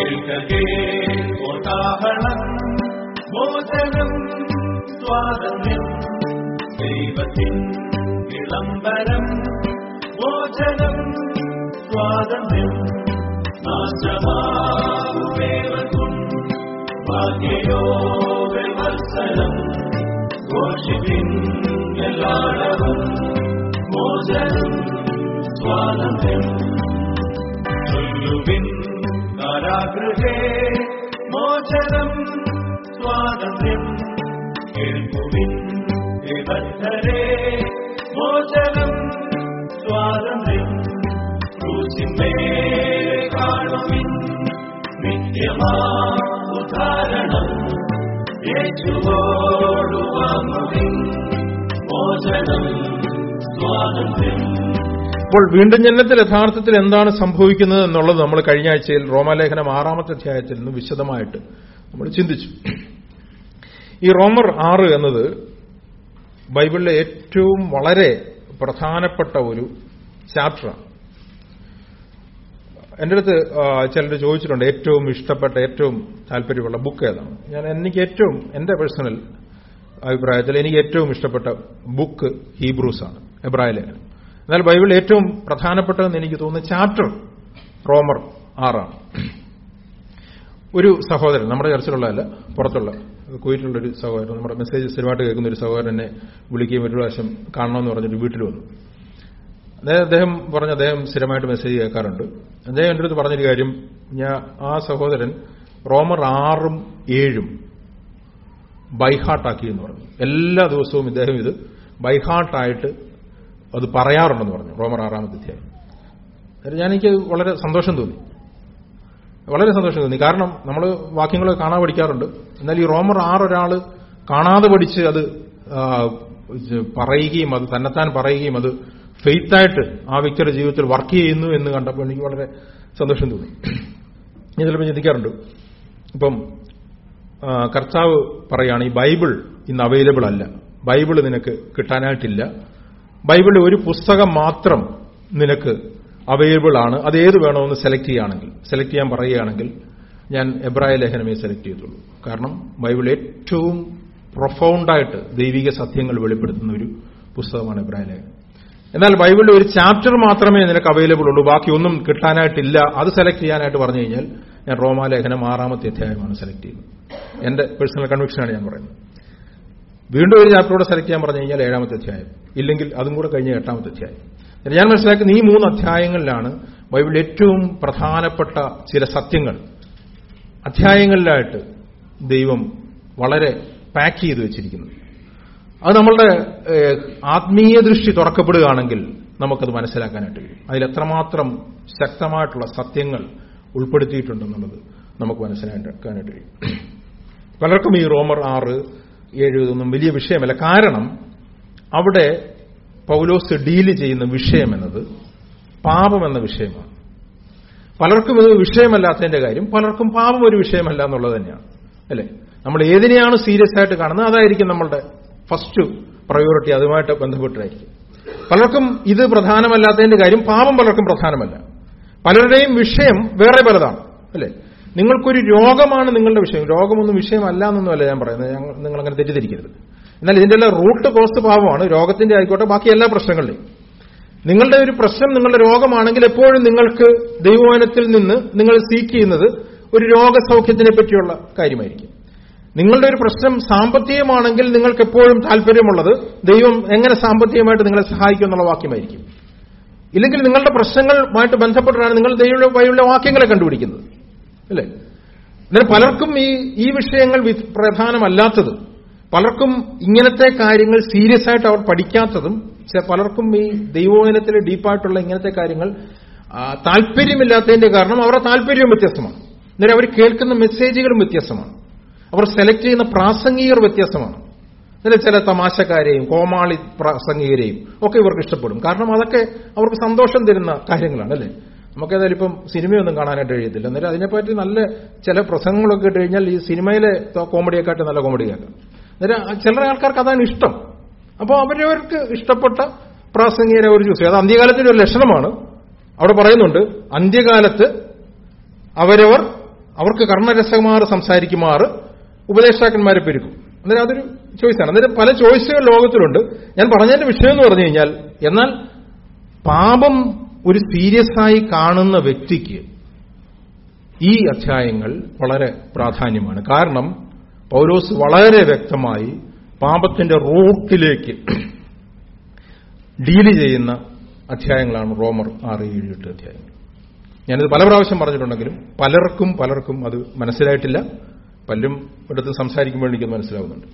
കേൾക്കകേ കോതാഹളം മോചനം സ്വാതന്ത്ര്യം ദൈവത്തിൻ വിളംബരം മോചനം സ്വാതന്ത്ര്യം നാശമാകുമേവർക്കും ഭാഗ്യയോ വിമർശനം ഘോഷിപ്പിൻ എല്ലാടവും മോചനം സ്വാതന്ത്ര്യം ചൊല്ലുവിൻ കാരാഗൃഹേ മോചനം സ്വാതന്ത്ര്യം കേൾക്കുവിൻ വിബദ്ധരേ മോചനം സ്വാതന്ത്ര്യം ക്രൂശിന്മേലെ കാണുവിൻ നിത്യമാ ഉദാഹരണം യേശുവോടു വാങ്ങുവിൻ മോചനം സ്വാതന്ത്ര്യം അപ്പോൾ വീണ്ടും ജനനത്തിൽ യഥാർത്ഥത്തിൽ എന്താണ് സംഭവിക്കുന്നത് എന്നുള്ളത് നമ്മൾ കഴിഞ്ഞ ആഴ്ചയിൽ റോമാലേഖനം ആറാമത്തെ അധ്യായത്തിൽ നിന്ന് വിശദമായിട്ട് നമ്മൾ ചിന്തിച്ചു ഈ റോമർ ആറ് എന്നത് ബൈബിളിലെ ഏറ്റവും വളരെ പ്രധാനപ്പെട്ട ഒരു ചാപ്റ്ററാണ് എൻ്റെ അടുത്ത് ചിലർ ചോദിച്ചിട്ടുണ്ട് ഏറ്റവും ഇഷ്ടപ്പെട്ട ഏറ്റവും താല്പര്യമുള്ള ബുക്ക് ഏതാണ് ഞാൻ എനിക്ക് ഏറ്റവും എൻ്റെ പേഴ്സണൽ അഭിപ്രായത്തിൽ എനിക്ക് ഏറ്റവും ഇഷ്ടപ്പെട്ട ബുക്ക് ഹീബ്രൂസ് ആണ് എബ്രായ ലേഖനം എന്നാൽ ബൈബിളിൽ ഏറ്റവും പ്രധാനപ്പെട്ടതെന്ന് എനിക്ക് തോന്നുന്ന ചാപ്റ്റർ റോമർ ആറാണ് ഒരു സഹോദരൻ നമ്മുടെ ചർച്ചിലുള്ളതല്ല പുറത്തുള്ള കുവൈറ്റിലുള്ള ഒരു സഹോദരൻ നമ്മുടെ മെസ്സേജ് സ്ഥിരമായിട്ട് കേൾക്കുന്ന ഒരു സഹോദരൻ എന്നെ വിളിക്കുകയും ഒരു പ്രാവശ്യം കാണണമെന്ന് പറഞ്ഞിട്ട് വീട്ടിൽ വന്നു അതായത് അദ്ദേഹം പറഞ്ഞ അദ്ദേഹം സ്ഥിരമായിട്ട് മെസ്സേജ് കേൾക്കാറുണ്ട് അദ്ദേഹം എൻ്റെ അടുത്ത് പറഞ്ഞൊരു കാര്യം ഞാൻ ആ സഹോദരൻ റോമർ ആറും ഏഴും ബൈഹാർട്ടാക്കി എന്ന് പറഞ്ഞു എല്ലാ ദിവസവും ഇദ്ദേഹം ഇത് ബൈഹാർട്ടായിട്ട് അത് പറയാറുണ്ടെന്ന് പറഞ്ഞു റോമർ ആറാമത്തെ അധ്യായം അന്നേരം ഞാൻ എനിക്ക് വളരെ സന്തോഷം തോന്നി വളരെ സന്തോഷം തോന്നി കാരണം നമ്മൾ വാക്യങ്ങൾ കാണാതെ പഠിക്കാറുണ്ട് എന്നാൽ ഈ റോമർ ആറൊരാൾ കാണാതെ പഠിച്ച് അത് ആ, പറയുകയും അത് തന്നെത്താൻ പറയുകയും അത് ഫെയ്ത്തായിട്ട് ആ വ്യക്തിയുടെ ജീവിതത്തിൽ വർക്ക് ചെയ്യുന്നു എന്ന് കണ്ടപ്പോൾ എനിക്ക് വളരെ സന്തോഷം തോന്നി ഞാൻ ചിലപ്പോൾ ചിന്തിക്കാറുണ്ട് ഇപ്പം ആ, കർത്താവ് പറയുകയാണ് ഈ ബൈബിൾ ഇന്ന് അവൈലബിൾ അല്ല ബൈബിൾ നിനക്ക് കിട്ടാനായിട്ടില്ല ബൈബിളിൽ ഒരു പുസ്തകം മാത്രം നിനക്ക് അവൈലബിൾ ആണ് അത് ഏത് വേണമെന്ന് സെലക്ട് ചെയ്യുകയാണെങ്കിൽ സെലക്ട് ചെയ്യാൻ പറയുകയാണെങ്കിൽ ഞാൻ എബ്രായ ലേഖനമേ സെലക്ട് ചെയ്തുള്ളൂ കാരണം ബൈബിൾ ഏറ്റവും പ്രൊഫൗണ്ടായിട്ട് ദൈവിക സത്യങ്ങൾ വെളിപ്പെടുത്തുന്ന ഒരു പുസ്തകമാണ് എബ്രായ ലേഖനം എന്നാൽ ബൈബിളിൽ ഒരു ചാപ്റ്റർ മാത്രമേ നിനക്ക് അവൈലബിൾ ഉള്ളൂ ബാക്കി ഒന്നും കിട്ടാനായിട്ടില്ല അത് സെലക്ട് ചെയ്യാനായിട്ട് പറഞ്ഞു കഴിഞ്ഞാൽ ഞാൻ റോമാലേഖനം ആറാമത്തെ അധ്യായമാണ് സെലക്ട് ചെയ്യുന്നത് എന്റെ പേഴ്സണൽ കൺവിക്ഷനാണ് ഞാൻ പറയുന്നത് വീണ്ടും ഒരു ചാപ്റ്ററോടെ സെലക്ട് ചെയ്യാൻ പറഞ്ഞു കഴിഞ്ഞാൽ ഏഴാമത്തെ അധ്യായം ഇല്ലെങ്കിൽ അതും കൂടെ കഴിഞ്ഞ എട്ടാമത്തെ അധ്യായം ഞാൻ മനസ്സിലാക്കുന്ന ഈ മൂന്ന് അധ്യായങ്ങളിലാണ് ബൈബിളിൽ ഏറ്റവും പ്രധാനപ്പെട്ട ചില സത്യങ്ങൾ അധ്യായങ്ങളിലായിട്ട് ദൈവം വളരെ പാക്ക് ചെയ്ത് വെച്ചിരിക്കുന്നത് അത് നമ്മളുടെ ഏഹ്, ആത്മീയ ദൃഷ്ടി തുറക്കപ്പെടുകയാണെങ്കിൽ നമുക്കത് മനസ്സിലാക്കാനായിട്ട് കഴിയും അതിൽ എത്രമാത്രം ശക്തമായിട്ടുള്ള സത്യങ്ങൾ ഉൾപ്പെടുത്തിയിട്ടുണ്ടെന്നുള്ളത് നമുക്ക് മനസ്സിലാക്കാനായിട്ട് കഴിയും പലർക്കും ഈ റോമർ ആറ് ഏഴ് ഇതൊന്നും വലിയ വിഷയമല്ല കാരണം അവിടെ പൗലോസ് ഡീല് ചെയ്യുന്ന വിഷയം എന്നത് പാപം എന്ന വിഷയമാണ് പലർക്കും ഇത് വിഷയമല്ലാത്തതിന്റെ കാര്യം പലർക്കും പാപം ഒരു വിഷയമല്ല എന്നുള്ളത് തന്നെയാണ് അല്ലേ നമ്മൾ ഏതിനെയാണ് സീരിയസ് ആയിട്ട് കാണുന്നത് അതായിരിക്കും നമ്മളുടെ ഫസ്റ്റ് പ്രയോറിറ്റി അതുമായിട്ട് ബന്ധപ്പെട്ടായിരിക്കും പലർക്കും ഇത് പ്രധാനമല്ലാത്തതിന്റെ കാര്യം പാപം പലർക്കും പ്രധാനമല്ല പലരുടെയും വിഷയം വേറെ പലതാണ് അല്ലേ നിങ്ങൾക്കൊരു രോഗമാണ് നിങ്ങളുടെ വിഷയം രോഗമൊന്നും വിഷയമല്ല എന്നൊന്നുമല്ല ഞാൻ പറയുന്നത് ഞങ്ങൾ- നിങ്ങൾ അങ്ങനെ തെറ്റിദ്ധരിക്കരുത് എന്നാൽ ഇതിന്റെ എല്ലാം റൂട്ട് കോസ്റ്റ് പാവമാണ് രോഗത്തിന്റെ ആയിക്കോട്ടെ ബാക്കി എല്ലാ പ്രശ്നങ്ങളുടെയും നിങ്ങളുടെ ഒരു പ്രശ്നം നിങ്ങളുടെ രോഗമാണെങ്കിൽ എപ്പോഴും നിങ്ങൾക്ക് ദൈവവനത്തിൽ നിന്ന് നിങ്ങൾ സീക്ക് ചെയ്യുന്നത് ഒരു രോഗസൗഖ്യത്തിനെ പറ്റിയുള്ള കാര്യമായിരിക്കും നിങ്ങളുടെ ഒരു പ്രശ്നം സാമ്പത്തികമാണെങ്കിൽ നിങ്ങൾക്ക് എപ്പോഴും താല്പര്യമുള്ളത് ദൈവം എങ്ങനെ സാമ്പത്തികമായിട്ട് നിങ്ങളെ സഹായിക്കും എന്നുള്ള വാക്യമായിരിക്കും ഇല്ലെങ്കിൽ നിങ്ങളുടെ പ്രശ്നങ്ങളുമായിട്ട് ബന്ധപ്പെട്ടാണ് നിങ്ങൾ ദൈവ ബൈബിളിലെ വാക്യങ്ങളെ കണ്ടുപിടിക്കുന്നത് അല്ലേ എന്നാൽ പലർക്കും ഈ ഈ വിഷയങ്ങൾ വി- പ്രധാനമല്ലാത്തതും പലർക്കും ഇങ്ങനത്തെ കാര്യങ്ങൾ സീരിയസ് ആയിട്ട് അവർ പഠിക്കാത്തതും ചെ- പലർക്കും ഈ ദൈവോചനത്തിലെ ഡീപ്പായിട്ടുള്ള ഇങ്ങനത്തെ കാര്യങ്ങൾ ആ, താല്പര്യമില്ലാത്തതിന്റെ കാരണം അവരുടെ താല്പര്യവും വ്യത്യസ്തമാണ് അന്നേരം അവർ കേൾക്കുന്ന മെസ്സേജുകളും വ്യത്യസ്തമാണ് അവർ സെലക്ട് ചെയ്യുന്ന പ്രാസംഗികർ വ്യത്യസ്തമാണ് അതിൽ ചില തമാശക്കാരെയും കോമാളി പ്രാസംഗികരെയും ഒക്കെ ഇവർക്ക് ഇഷ്ടപ്പെടും കാരണം അതൊക്കെ അവർക്ക് സന്തോഷം തരുന്ന കാര്യങ്ങളാണ് അല്ലേ നമുക്കേതായാലും ഇപ്പം സിനിമയൊന്നും കാണാനായിട്ട് കഴിയത്തില്ല അന്നേരം അതിനെപ്പറ്റി നല്ല ചില പ്രസംഗങ്ങളൊക്കെ ഇട്ട് കഴിഞ്ഞാൽ ഈ സിനിമയിലെ കോമഡിയെക്കാട്ട് നല്ല കോമഡി കേൾക്കാം അന്നേരം ആ ചില ആൾക്കാർക്ക് അതാണ് ഇഷ്ടം അപ്പോൾ അവരവർക്ക് ഇഷ്ടപ്പെട്ട പ്രാസംഗികരെ അവർ ചൂസ് ചെയ്യും അത് അന്ത്യകാലത്തിന്റെ ഒരു ലക്ഷണമാണ് അവിടെ പറയുന്നുണ്ട് അന്ത്യകാലത്ത് അവരവർ അവർക്ക് കർണരസമാർ സംസാരിക്കുമാർ ഉപദേഷ്ടാക്കന്മാരെ പെരുക്കും അന്നേരം അതൊരു ചോയ്സാണ് അന്നേരം പല ചോയ്സുകൾ ലോകത്തിലുണ്ട് ഞാൻ പറഞ്ഞതിന്റെ വിഷയം എന്ന് പറഞ്ഞു കഴിഞ്ഞാൽ എന്നാൽ പാപം ഒരു സീരിയസ് ആയി കാണുന്ന വ്യക്തിക്ക് ഈ അധ്യായങ്ങൾ വളരെ പ്രാധാന്യമാണ് കാരണം പൗലോസ് വളരെ വ്യക്തമായി പാപത്തിന്റെ റൂട്ടിലേക്ക് ഡീല് ചെയ്യുന്ന അധ്യായങ്ങളാണ് റോമർ ആറ് ഏഴ് എട്ട് അധ്യായങ്ങൾ ഞാനിത് പല പ്രാവശ്യം പറഞ്ഞിട്ടുണ്ടെങ്കിലും പലർക്കും പലർക്കും അത് മനസ്സിലായിട്ടില്ല പലരും എടുത്ത് സംസാരിക്കുമ്പോൾ എനിക്കത് മനസ്സിലാവുന്നുണ്ട്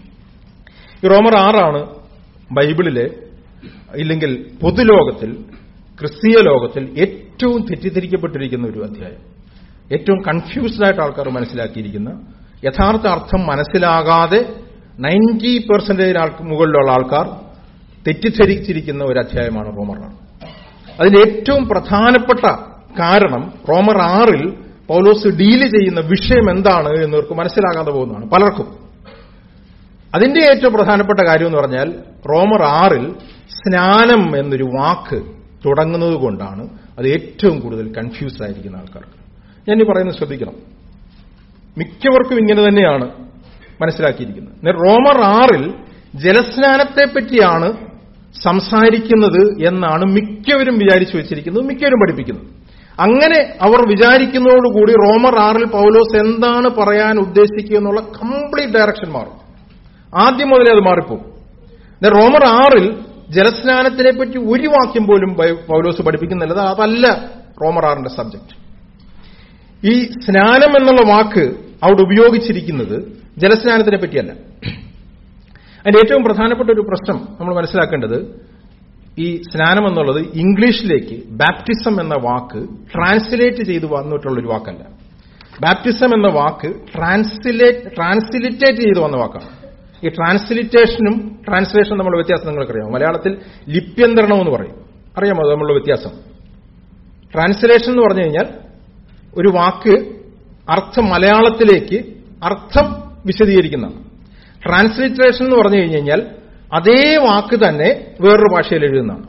ഈ റോമർ ആറാണ് ബൈബിളിലെ ഇല്ലെങ്കിൽ പൊതുലോകത്തിൽ ക്രിസ്തീയ ലോകത്തിൽ ഏറ്റവും തെറ്റിദ്ധരിക്കപ്പെട്ടിരിക്കുന്ന ഒരു അധ്യായം ഏറ്റവും കൺഫ്യൂസ്ഡ് ആയിട്ട് ആൾക്കാർ മനസ്സിലാക്കിയിരിക്കുന്ന യഥാർത്ഥ അർത്ഥം മനസ്സിലാകാതെ നയൻറ്റി പെർസെന്റേജ് ആൾക്ക് മുകളിലുള്ള ആൾക്കാർ തെറ്റിദ്ധരിച്ചിരിക്കുന്ന ഒരു അധ്യായമാണ് റോമർ ആറ് അതിന്റെ ഏറ്റവും പ്രധാനപ്പെട്ട കാരണം റോമർ ആറിൽ പൗലോസ് ഡീല് ചെയ്യുന്ന വിഷയം എന്താണ് എന്നവർക്ക് മനസ്സിലാകാതെ പോകുന്നതാണ് പലർക്കും അതിന്റെ ഏറ്റവും പ്രധാനപ്പെട്ട കാര്യം എന്ന് പറഞ്ഞാൽ റോമർ ആറിൽ സ്നാനം എന്നൊരു വാക്ക് തുടങ്ങുന്നത് കൊണ്ടാണ് അത് ഏറ്റവും കൂടുതൽ കൺഫ്യൂസ്ഡ് ആയിരിക്കുന്ന ആൾക്കാർക്ക് ഞാൻ ഈ പറയുന്നത് ശ്രദ്ധിക്കണം മിക്കവർക്കും ഇങ്ങനെ തന്നെയാണ് മനസ്സിലാക്കിയിരിക്കുന്നത് റോമർ ആറിൽ ജലസ്നാനത്തെ പറ്റിയാണ് സംസാരിക്കുന്നത് എന്നാണ് മിക്കവരും വിചാരിച്ചു വെച്ചിരിക്കുന്നത് മിക്കവരും പഠിപ്പിക്കുന്നത് അങ്ങനെ അവർ വിചാരിക്കുന്നതോടുകൂടി റോമർ ആറിൽ പൗലോസ് എന്താണ് പറയാൻ ഉദ്ദേശിക്കുക എന്നുള്ള കംപ്ലീറ്റ് ഡയറക്ഷൻ മാറും ആദ്യം മുതലേ അത് മാറിപ്പോകും എന്നാൽ റോമർ ആറിൽ ജലസ്നാനത്തിനെ പറ്റി ഒരു വാക്യം പോലും ബൈ- പൗലോസ് പഠിപ്പിക്കുന്നില്ല അതല്ല റോമർ ആറിന്റെ സബ്ജക്ട് ഈ സ്നാനം എന്നുള്ള വാക്ക് അവിടെ ഉപയോഗിച്ചിരിക്കുന്നത് ജലസ്നാനത്തിനെ പറ്റിയല്ല അതിന്റെ ഏറ്റവും പ്രധാനപ്പെട്ട ഒരു പ്രശ്നം നമ്മൾ മനസ്സിലാക്കേണ്ടത് ഈ സ്നാനം എന്നുള്ളത് ഇംഗ്ലീഷിലേക്ക് ബാപ്റ്റിസം എന്ന വാക്ക് ട്രാൻസ്ലേറ്റ് ചെയ്ത് വന്നിട്ടുള്ള ഒരു വാക്കല്ല ബാപ്റ്റിസം എന്ന വാക്ക് ട്രാൻസ്ലേറ്റ് ട്രാൻസ്ലിറ്റേറ്റ് ചെയ്ത് വന്ന വാക്കാണ് ഈ ട്രാൻസ്ലിറ്റേഷനും ട്രാൻസ്ലേഷനും തമ്മിലുള്ള വ്യത്യാസം നിങ്ങൾക്കറിയാം മലയാളത്തിൽ ലിപ്യന്തരണം എന്ന് പറയും അറിയാമോ അത് തമ്മിലുള്ള വ്യത്യാസം ട്രാൻസ്ലേഷൻ എന്ന് പറഞ്ഞു കഴിഞ്ഞാൽ ഒരു വാക്ക് അർത്ഥം മലയാളത്തിലേക്ക് അർത്ഥം വിശദീകരിക്കുന്നതാണ് ട്രാൻസ്ലിറ്ററേഷൻ എന്ന് പറഞ്ഞു കഴിഞ്ഞാൽ അതേ വാക്ക് തന്നെ വേറൊരു ഭാഷയിൽ എഴുതുന്നതാണ്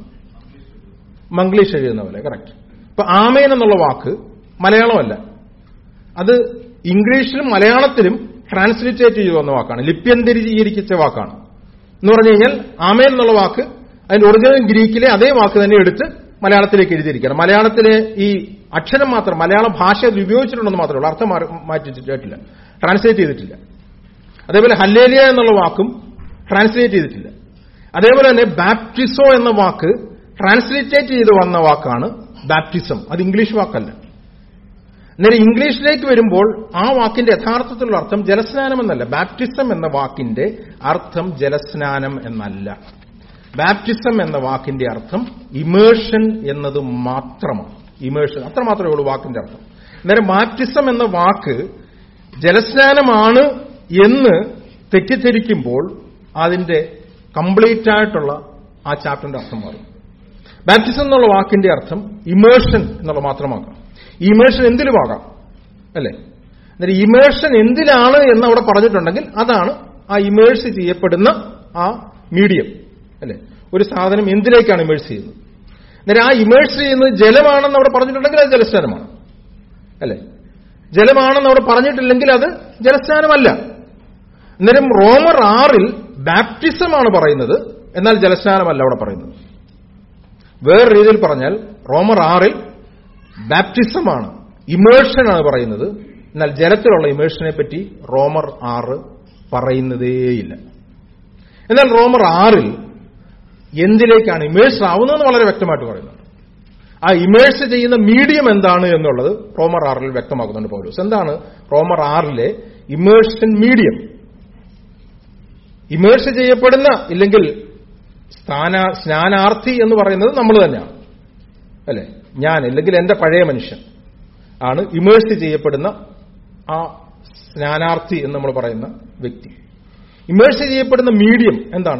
മംഗ്ലീഷ് എഴുതുന്ന പോലെ കറക്റ്റ് ഇപ്പൊ ആമേൻ എന്നുള്ള വാക്ക് മലയാളമല്ല അത് ഇംഗ്ലീഷിലും മലയാളത്തിലും ട്രാൻസ്ലിറ്റേറ്റ് ചെയ്തു വന്ന വാക്കാണ് ലിപ്യന്തരീകരിച്ച വാക്കാണ് എന്ന് പറഞ്ഞു കഴിഞ്ഞാൽ ആമേൻ എന്നുള്ള വാക്ക് അതിന്റെ ഒറിജിനൽ ഗ്രീക്കിലെ അതേ വാക്ക് തന്നെ എടുത്ത് മലയാളത്തിലേക്ക് എഴുതിയിരിക്കുകയാണ് മലയാളത്തിലെ ഈ അക്ഷരം മാത്രം മലയാള ഭാഷ അത് ഉപയോഗിച്ചിട്ടുണ്ടെന്ന് മാത്രമേ ഉള്ളൂ അർത്ഥം മാറി- മാറ്റിയിട്ടില്ല ട്രാൻസ്ലേറ്റ് ചെയ്തിട്ടില്ല അതേപോലെ ഹല്ലേലിയ എന്നുള്ള വാക്കും ട്രാൻസ്ലേറ്റ് ചെയ്തിട്ടില്ല അതേപോലെ തന്നെ ബാപ്റ്റിസോ എന്ന വാക്ക് ട്രാൻസ്ലേറ്റേറ്റ് ചെയ്ത് വന്ന വാക്കാണ് ബാപ്റ്റിസം അത് ഇംഗ്ലീഷ് വാക്കല്ല അന്നേരം ഇംഗ്ലീഷിലേക്ക് വരുമ്പോൾ ആ വാക്കിന്റെ യഥാർത്ഥത്തിലുള്ള അർത്ഥം ജലസ്നാനം എന്നല്ല ബാപ്റ്റിസം എന്ന വാക്കിന്റെ അർത്ഥം ജലസ്നാനം എന്നല്ല ബാപ്റ്റിസം എന്ന വാക്കിന്റെ അർത്ഥം ഇമേഷൻ എന്നത് മാത്രമാണ് ഇമേഷൻ അത്ര മാത്രമേ ഉള്ളൂ വാക്കിന്റെ അർത്ഥം അന്നേരം ബാപ്റ്റിസം എന്ന വാക്ക് ജലസ്നാനമാണ് എന്ന് തെറ്റിദ്ധരിക്കുമ്പോൾ അതിന്റെ കംപ്ലീറ്റ് ആയിട്ടുള്ള ആ ചാപ്റ്ററിന്റെ അർത്ഥം മാറും ബാപ്റ്റിസം എന്നുള്ള വാക്കിന്റെ അർത്ഥം ഇമേഷൻ എന്നുള്ള മാത്രമാക്കാം ഇമേഷൻ എന്തിലുമാകാം അല്ലേ അന്നേരം ഇമേഷൻ എന്തിലാണ് എന്ന് അവിടെ പറഞ്ഞിട്ടുണ്ടെങ്കിൽ അതാണ് ആ ഇമേഴ്സ് ചെയ്യപ്പെടുന്ന ആ മീഡിയം അല്ലേ ഒരു സാധനം എന്തിലേക്കാണ് ഇമേഴ്സ് ചെയ്യുന്നത് അന്നേരം ആ ഇമേഴ്സ് ചെയ്യുന്നത് ജലമാണെന്ന് അവിടെ പറഞ്ഞിട്ടുണ്ടെങ്കിൽ അത് ജലസ്നാനമാണ് അല്ലേ ജലമാണെന്ന് അവിടെ പറഞ്ഞിട്ടില്ലെങ്കിൽ അത് ജലസ്നാനമല്ല അന്നേരം റോമർ ആറിൽ ബാപ്റ്റിസമാണ് പറയുന്നത് എന്നാൽ ജലസ്നാനമല്ല അവിടെ പറയുന്നത് വേറെ രീതിയിൽ പറഞ്ഞാൽ റോമർ ആറിൽ ബാപ്റ്റിസമാണ് ഇമേഴ്ഷനാണ് പറയുന്നത് എന്നാൽ ജലത്തിലുള്ള ഇമേഴ്ഷനെ പറ്റി റോമർ ആറ് പറയുന്നതേയില്ല എന്നാൽ റോമർ ആറിൽ എന്തിലേക്കാണ് ഇമേഴ്സ് ആവുന്നതെന്ന് വളരെ വ്യക്തമായിട്ട് പറയുന്നുണ്ട് ആ ഇമേഴ്സ് ചെയ്യുന്ന മീഡിയം എന്താണ് എന്നുള്ളത് റോമർ ആറിൽ വ്യക്തമാക്കുന്നുണ്ട് പൗലോസ് എന്താണ് റോമർ ആറിലെ ഇമേഴ്ഷൻ മീഡിയം ഇമേഴ്സ് ചെയ്യപ്പെടുന്ന ഇല്ലെങ്കിൽ സ്ഥാന സ്നാനാർത്ഥി എന്ന് പറയുന്നത് നമ്മൾ തന്നെയാണ് അല്ലെ ഞാൻ അല്ലെങ്കിൽ എന്റെ പഴയ മനുഷ്യൻ ആണ് ഇമേഴ്സ് ചെയ്യപ്പെടുന്ന ആ സ്നാനാർത്ഥി എന്ന് നമ്മൾ പറയുന്ന വ്യക്തി ഇമേഴ്സ് ചെയ്യപ്പെടുന്ന മീഡിയം എന്താണ്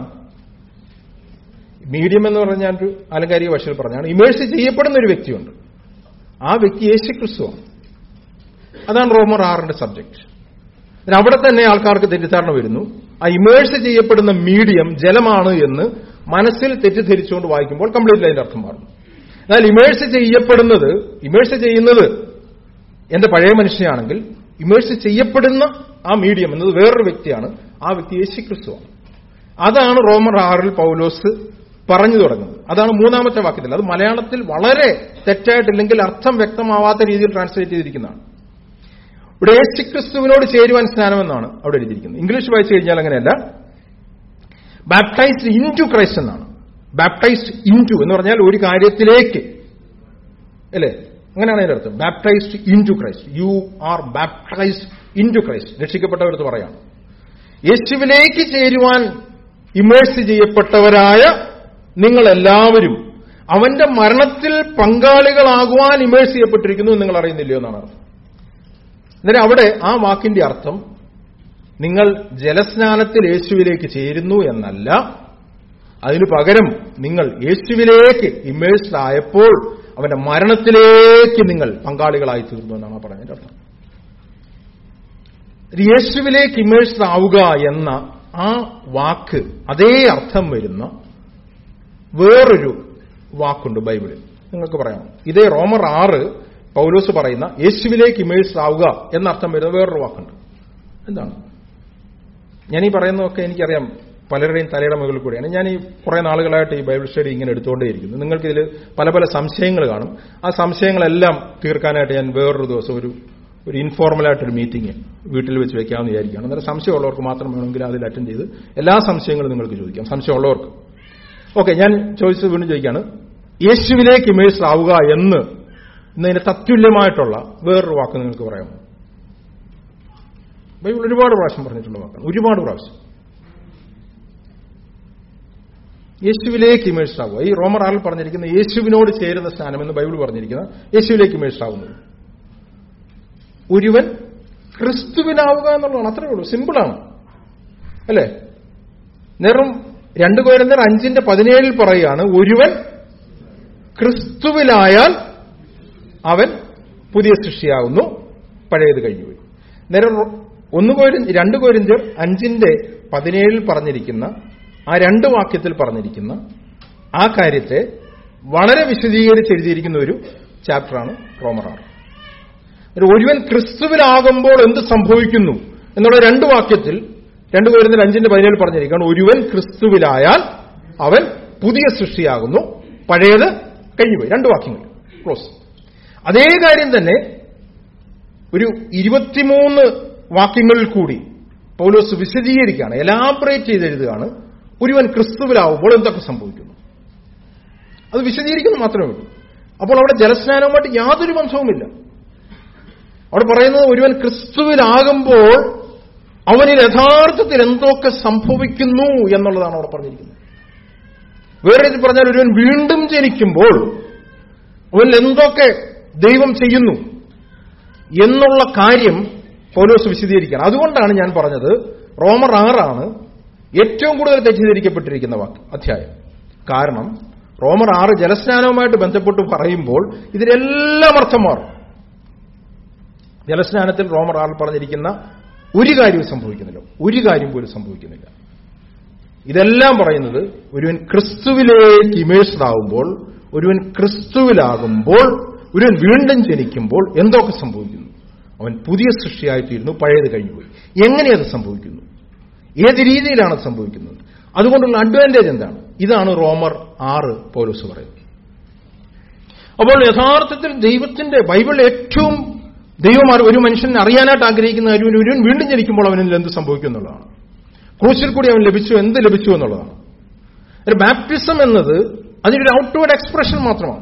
മീഡിയം എന്ന് പറഞ്ഞാൽ ഒരു ആലങ്കാരിക ഭാഷയിൽ പറഞ്ഞാണ് ഇമേഴ്സ് ചെയ്യപ്പെടുന്ന ഒരു വ്യക്തിയുണ്ട് ആ വ്യക്തി യേശു ക്രിസ്തുവാണ് അതാണ് റോമർ ആറിന്റെ സബ്ജക്ട് അതിന് അവിടെ തന്നെ ആൾക്കാർക്ക് തെറ്റിദ്ധാരണ വരുന്നു ആ ഇമേഴ്സ് ചെയ്യപ്പെടുന്ന മീഡിയം ജലമാണ് എന്ന് മനസ്സിൽ തെറ്റിദ്ധരിച്ചുകൊണ്ട് വായിക്കുമ്പോൾ കംപ്ലീറ്റ്ലി അതിന്റെ അർത്ഥം മാറും എന്നാൽ ഇമേഴ്സ് ചെയ്യപ്പെടുന്നത് ഇമേഴ്സ് ചെയ്യുന്നത് എന്റെ പഴയ മനുഷ്യനാണെങ്കിൽ ഇമേഴ്സ് ചെയ്യപ്പെടുന്ന ആ മീഡിയം എന്നത് വേറൊരു വ്യക്തിയാണ് ആ വ്യക്തി യേശു ക്രിസ്തുവാണ് അതാണ് റോമർ ആറിൽ പൗലോസ് പറഞ്ഞു തുടങ്ങുന്നത് അതാണ് മൂന്നാമത്തെ വാക്യത്തിൽ അത് മലയാളത്തിൽ വളരെ തെറ്റായിട്ടില്ലെങ്കിൽ അർത്ഥം വ്യക്തമാവാത്ത രീതിയിൽ ട്രാൻസ്ലേറ്റ് ചെയ്തിരിക്കുന്നതാണ് ഇവിടെ യേശു ക്രിസ്തുവിനോട് ചേരുവാൻ സ്നാനമെന്നാണ് അവിടെ എഴുതിയിരിക്കുന്നത് ഇംഗ്ലീഷ് വായിച്ചു കഴിഞ്ഞാൽ അങ്ങനെയല്ല ബാപ്റ്റൈസ്ഡ് ഇൻ ടു ക്രൈസ്റ്റ് എന്നാണ് ബാപ്റ്റൈസ്ഡ് ഇൻ ടു എന്ന് പറഞ്ഞാൽ ഒരു കാര്യത്തിലേക്ക് അല്ലേ അങ്ങനെയാണ് അതിന്റെ അർത്ഥം baptized into Christ you are baptized into Christ രക്ഷിക്കപ്പെട്ടവരെന്ന് പറയാം യേശുവിലേക്ക് ചേരുവാൻ ഇമേഴ്സ് ചെയ്യപ്പെട്ടവരായ നിങ്ങളെല്ലാവരും അവന്റെ മരണത്തിൽ പങ്കാളികളാകുവാൻ ഇമേഴ്സ് ചെയ്യപ്പെട്ടിരിക്കുന്നു എന്ന് നിങ്ങൾ അറിയുന്നില്ലയോ എന്നാണ് അർത്ഥം അന്നേരം അവിടെ ആ വാക്കിന്റെ അർത്ഥം നിങ്ങൾ ജലസ്നാനത്തിൽ യേശുവിലേക്ക് ചേരുന്നു എന്നല്ല അതിനു പകരം നിങ്ങൾ യേശുവിലേക്ക് ഇമേഴ്സ്ഡ് ആയപ്പോൾ അവന്റെ മരണത്തിലേക്ക് നിങ്ങൾ പങ്കാളികളായി തീർന്നു എന്നാണ് പറഞ്ഞതിന്റെ അർത്ഥം യേശുവിലേക്ക് ഇമേഴ്സ്ഡ് ആവുക എന്ന ആ വാക്ക് അതേ അർത്ഥം വരുന്ന വേറൊരു വാക്കുണ്ട് ബൈബിളിൽ നിങ്ങൾക്ക് പറയാം ഇതേ റോമർ ആറ് പൗലോസ് പറയുന്ന യേശുവിലേക്ക് ഇമേഴ്സ്ഡ് ആവുക എന്നർത്ഥം വരുന്ന വേറൊരു വാക്കുണ്ട് എന്താണ് ഞാൻ ഈ പറയുന്നതൊക്കെ എനിക്കറിയാം പലരുടെയും തലയുടെ മുകളിൽ കൂടിയാണ് ഞാൻ ഈ കുറെ നാളുകളായിട്ട് ഈ ബൈബിൾ സ്റ്റഡി ഇങ്ങനെ എടുത്തുകൊണ്ടേയിരിക്കുന്നു നിങ്ങൾക്കിതിൽ പല പല സംശയങ്ങൾ കാണും ആ സംശയങ്ങളെല്ലാം തീർക്കാനായിട്ട് ഞാൻ വേറൊരു ദിവസം ഒരു ഒരു ഇൻഫോർമലായിട്ടൊരു മീറ്റിംഗ് വീട്ടിൽ വെച്ച് വെക്കാമെന്ന് വിചാരിക്കുകയാണ് അന്നേരം സംശയമുള്ളവർക്ക് മാത്രം വേണമെങ്കിൽ അതിൽ അറ്റൻഡ് ചെയ്ത് എല്ലാ സംശയങ്ങളും നിങ്ങൾക്ക് ചോദിക്കാം സംശയമുള്ളവർക്ക് ഓക്കെ ഞാൻ ചോദിച്ചത് വീണ്ടും ചോദിക്കുകയാണ് യേശുവിലേക്ക് ഇമേഴ്സ് ആവുക എന്ന് എന്നതിന് തത്തുല്യമായിട്ടുള്ള വേറൊരു വാക്ക് നിങ്ങൾക്ക് പറയാമോ ബൈബിൾ ഒരുപാട് പ്രാവശ്യം പറഞ്ഞിട്ടുള്ള വാക്കാണ് ഒരുപാട് പ്രാവശ്യം യേശുവിലേക്ക് ഇമേഴ്സ് ആവുക ഈ റോമർ ആറിൽ പറഞ്ഞിരിക്കുന്ന യേശുവിനോട് ചേരുന്ന സ്നാനം എന്ന് ബൈബിൾ പറഞ്ഞിരിക്കുന്ന യേശുവിലേക്ക് ഇമേഴ്സ് ആവുന്നത് ഒരുവൻ ക്രിസ്തുവിനാവുക എന്നുള്ളതാണ് അത്രേ ഉള്ളൂ സിമ്പിളാണ് അല്ലേ നേരം രണ്ടു കോരന്തർ അഞ്ചിന്റെ പതിനേഴിൽ പറയുകയാണ് ഒരുവൻ ക്രിസ്തുവിലായാൽ അവൻ പുതിയ സൃഷ്ടിയാകുന്നു പഴയത് കഴിഞ്ഞുപോയി നേരം ഒന്ന് കോരി രണ്ട് കോരിന്തർ അഞ്ചിന്റെ പതിനേഴിൽ പറഞ്ഞിരിക്കുന്ന ആ രണ്ട് വാക്യത്തിൽ പറഞ്ഞിരിക്കുന്ന ആ കാര്യത്തെ വളരെ വിശദീകരിച്ച് എഴുതിയിരിക്കുന്ന ഒരു ചാപ്റ്ററാണ് റോമർ ആറ് ഒരുവൻ ക്രിസ്തുവിലാകുമ്പോൾ എന്ത് സംഭവിക്കുന്നു എന്നുള്ള രണ്ട് വാക്യത്തിൽ രണ്ട് കോരിന്തർ അഞ്ചിന്റെ പതിനേഴിൽ പറഞ്ഞിരിക്കുകയാണ് ഒരുവൻ ക്രിസ്തുവിലായാൽ അവൻ പുതിയ സൃഷ്ടിയാകുന്നു പഴയത് കഴിഞ്ഞുപോയി രണ്ട് വാക്യങ്ങൾ ക്ലോസ് അതേ കാര്യം തന്നെ ഒരു ഇരുപത്തിമൂന്ന് വാക്യങ്ങളിൽ കൂടി പൗലോസ് വിശദീകരിക്കുകയാണ് എലാബറേറ്റ് ചെയ്ത് എഴുതുകയാണ് ഒരുവൻ ക്രിസ്തുവിലാവുമ്പോൾ എന്തൊക്കെ സംഭവിക്കുന്നു അത് വിശദീകരിക്കുന്നു മാത്രമേ ഉള്ളൂ അപ്പോൾ അവിടെ ജലസ്നാനവുമായിട്ട് യാതൊരു ബന്ധവുമില്ല അവിടെ പറയുന്നത് ഒരുവൻ ക്രിസ്തുവിലാകുമ്പോൾ അവനിൽ യഥാർത്ഥത്തിൽ എന്തൊക്കെ സംഭവിക്കുന്നു എന്നുള്ളതാണ് അവിടെ പറഞ്ഞിരിക്കുന്നത് വേറെ രീതിയിൽ പറഞ്ഞാൽ ഒരുവൻ വീണ്ടും ജനിക്കുമ്പോൾ അവനിൽ എന്തൊക്കെ ദൈവം ചെയ്യുന്നു എന്നുള്ള കാര്യം പൗലോസ് വിശദീകരിക്കണം അതുകൊണ്ടാണ് ഞാൻ പറഞ്ഞത് റോമർ ആറാണ് ഏറ്റവും കൂടുതൽ തെറ്റിദ്ധരിക്കപ്പെട്ടിരിക്കുന്ന വാക്ക് അധ്യായം കാരണം റോമർ ആറ് ജലസ്നാനവുമായിട്ട് ബന്ധപ്പെട്ട് പറയുമ്പോൾ ഇതിലെല്ലാം അർത്ഥം മാറും ജലസ്നാനത്തിൽ റോമർ ആറിൽ പറഞ്ഞിരിക്കുന്ന ഒരു കാര്യവും സംഭവിക്കുന്നില്ല ഒരു കാര്യം പോലും സംഭവിക്കുന്നില്ല ഇതെല്ലാം പറയുന്നത് ഒരുവൻ ക്രിസ്തുവിലേക്ക് ഇമേഴ്സ്ഡ് ആകുമ്പോൾ ഒരുവൻ ക്രിസ്തുവിലാകുമ്പോൾ ഒരുവൻ വീണ്ടും ജനിക്കുമ്പോൾ എന്തൊക്കെ സംഭവിക്കുന്നു അവൻ പുതിയ സൃഷ്ടിയായിത്തീരുന്നു പഴയത് കഴിഞ്ഞുപോയി എങ്ങനെയത് സംഭവിക്കുന്നു ഏത് രീതിയിലാണ് അത് സംഭവിക്കുന്നത് അതുകൊണ്ടുള്ള അഡ്വാൻറ്റേജ് എന്താണ് ഇതാണ് റോമർ ആറ് പൗലോസ് പറയുന്നത് അപ്പോൾ യഥാർത്ഥത്തിൽ ദൈവത്തിന്റെ ബൈബിൾ ഏറ്റവും ദൈവം ഒരു മനുഷ്യനെ അറിയാനായിട്ട് ആഗ്രഹിക്കുന്ന കാര്യം ഒരുവൻ വീണ്ടും ജനിക്കുമ്പോൾ അവനിൽ എന്ത് സംഭവിക്കും എന്നുള്ളതാണ് ക്രൂശിൽ കൂടി അവൻ ലഭിച്ചു എന്ത് ലഭിച്ചു എന്നുള്ളതാണ് ഒരു ബാപ്റ്റിസം എന്നത് അതിനൊരു ഔട്ട്വേർഡ് എക്സ്പ്രഷൻ മാത്രമാണ്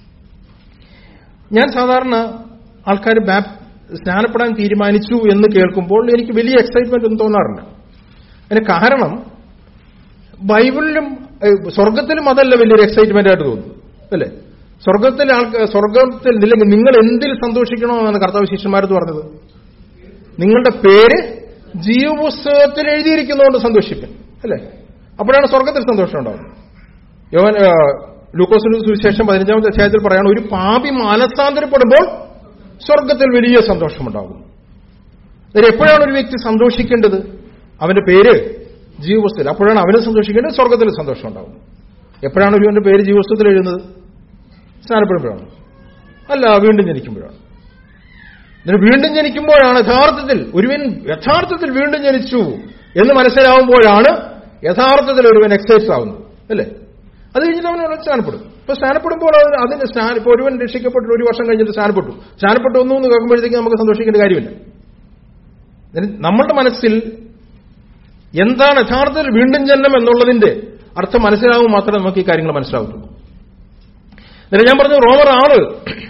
ഞാൻ സാധാരണ ആൾക്കാർ ബാപ് സ്നാനപ്പെടാൻ തീരുമാനിച്ചു എന്ന് കേൾക്കുമ്പോൾ എനിക്ക് വലിയ എക്സൈറ്റ്മെന്റ് ഒന്നും തോന്നാറില്ല അതിന് കാരണം ബൈബിളിലും സ്വർഗത്തിലും അതല്ല വലിയൊരു എക്സൈറ്റ്മെന്റ് ആയിട്ട് തോന്നുന്നു അല്ലേ സ്വർഗത്തിലെ ആൾക്ക് സ്വർഗത്തിൽ ഇല്ലെങ്കിൽ നിങ്ങൾ എന്തിൽ സന്തോഷിക്കണോ എന്നാണ് കർത്താവ് ശിഷ്യന്മാരത് പറഞ്ഞത് നിങ്ങളുടെ പേര് ജീവപുസ്തകത്തിൽ എഴുതിയിരിക്കുന്നതുകൊണ്ട് സന്തോഷിപ്പൻ അല്ലേ അപ്പോഴാണ് സ്വർഗത്തിൽ സന്തോഷം ഉണ്ടാകുന്നത് യോവൻ ലൂക്കോസിന് സുവിശേഷം പതിനഞ്ചാമത്തെ അധ്യായത്തിൽ പറയാണ് ഒരു പാപി മാനസാന്തരപ്പെടുമ്പോൾ സ്വർഗത്തിൽ വലിയ സന്തോഷമുണ്ടാകും അതായത് എപ്പോഴാണ് ഒരു വ്യക്തി സന്തോഷിക്കേണ്ടത് അവന്റെ പേര് ജീവപുസ്തകത്തിൽ അപ്പോഴാണ് അവന് സന്തോഷിക്കേണ്ടത് സ്വർഗത്തിൽ സന്തോഷം ഉണ്ടാകുന്നത് എപ്പോഴാണ് ഒരുവന്റെ പേര് ജീവപുസ്തകത്തിൽ എഴുതുന്നത് സ്നാനപ്പെടുമ്പോഴാണ് അല്ല വീണ്ടും ജനിക്കുമ്പോഴാണ് എന്നിട്ട് വീണ്ടും ജനിക്കുമ്പോഴാണ് യഥാർത്ഥത്തിൽ ഒരുവൻ യഥാർത്ഥത്തിൽ വീണ്ടും ജനിച്ചു എന്ന് മനസ്സിലാവുമ്പോഴാണ് യഥാർത്ഥത്തിൽ ഒരുവൻ എക്സൈസ് ആവുന്നത് അല്ലേ അത് കഴിഞ്ഞിട്ട് അവൻ അവിടെ സ്നാനപ്പെടും ഇപ്പൊ സ്നാനപ്പെടുമ്പോൾ അവന് അതിന്റെ സ്നാന ഇപ്പൊ ഒരുവൻ രക്ഷിക്കപ്പെട്ട് ഒരു വർഷം കഴിഞ്ഞിട്ട് സ്നാനപ്പെട്ടു സ്നാനപ്പെട്ടു ഒന്നു എന്ന് കേൾക്കുമ്പോഴത്തേക്ക് നമുക്ക് സന്തോഷിക്കേണ്ട കാര്യമില്ല എന്നിട്ട് നമ്മളുടെ മനസ്സിൽ എന്താണ് യഥാർത്ഥത്തിൽ വീണ്ടും ജന്മം എന്നുള്ളതിന്റെ അർത്ഥം മനസ്സിലാവും മാത്രമേ നമുക്ക് ഈ കാര്യങ്ങൾ മനസ്സിലാവത്തുള്ളൂ എന്നിട്ട് ഞാൻ പറഞ്ഞു റോമർ ആറ്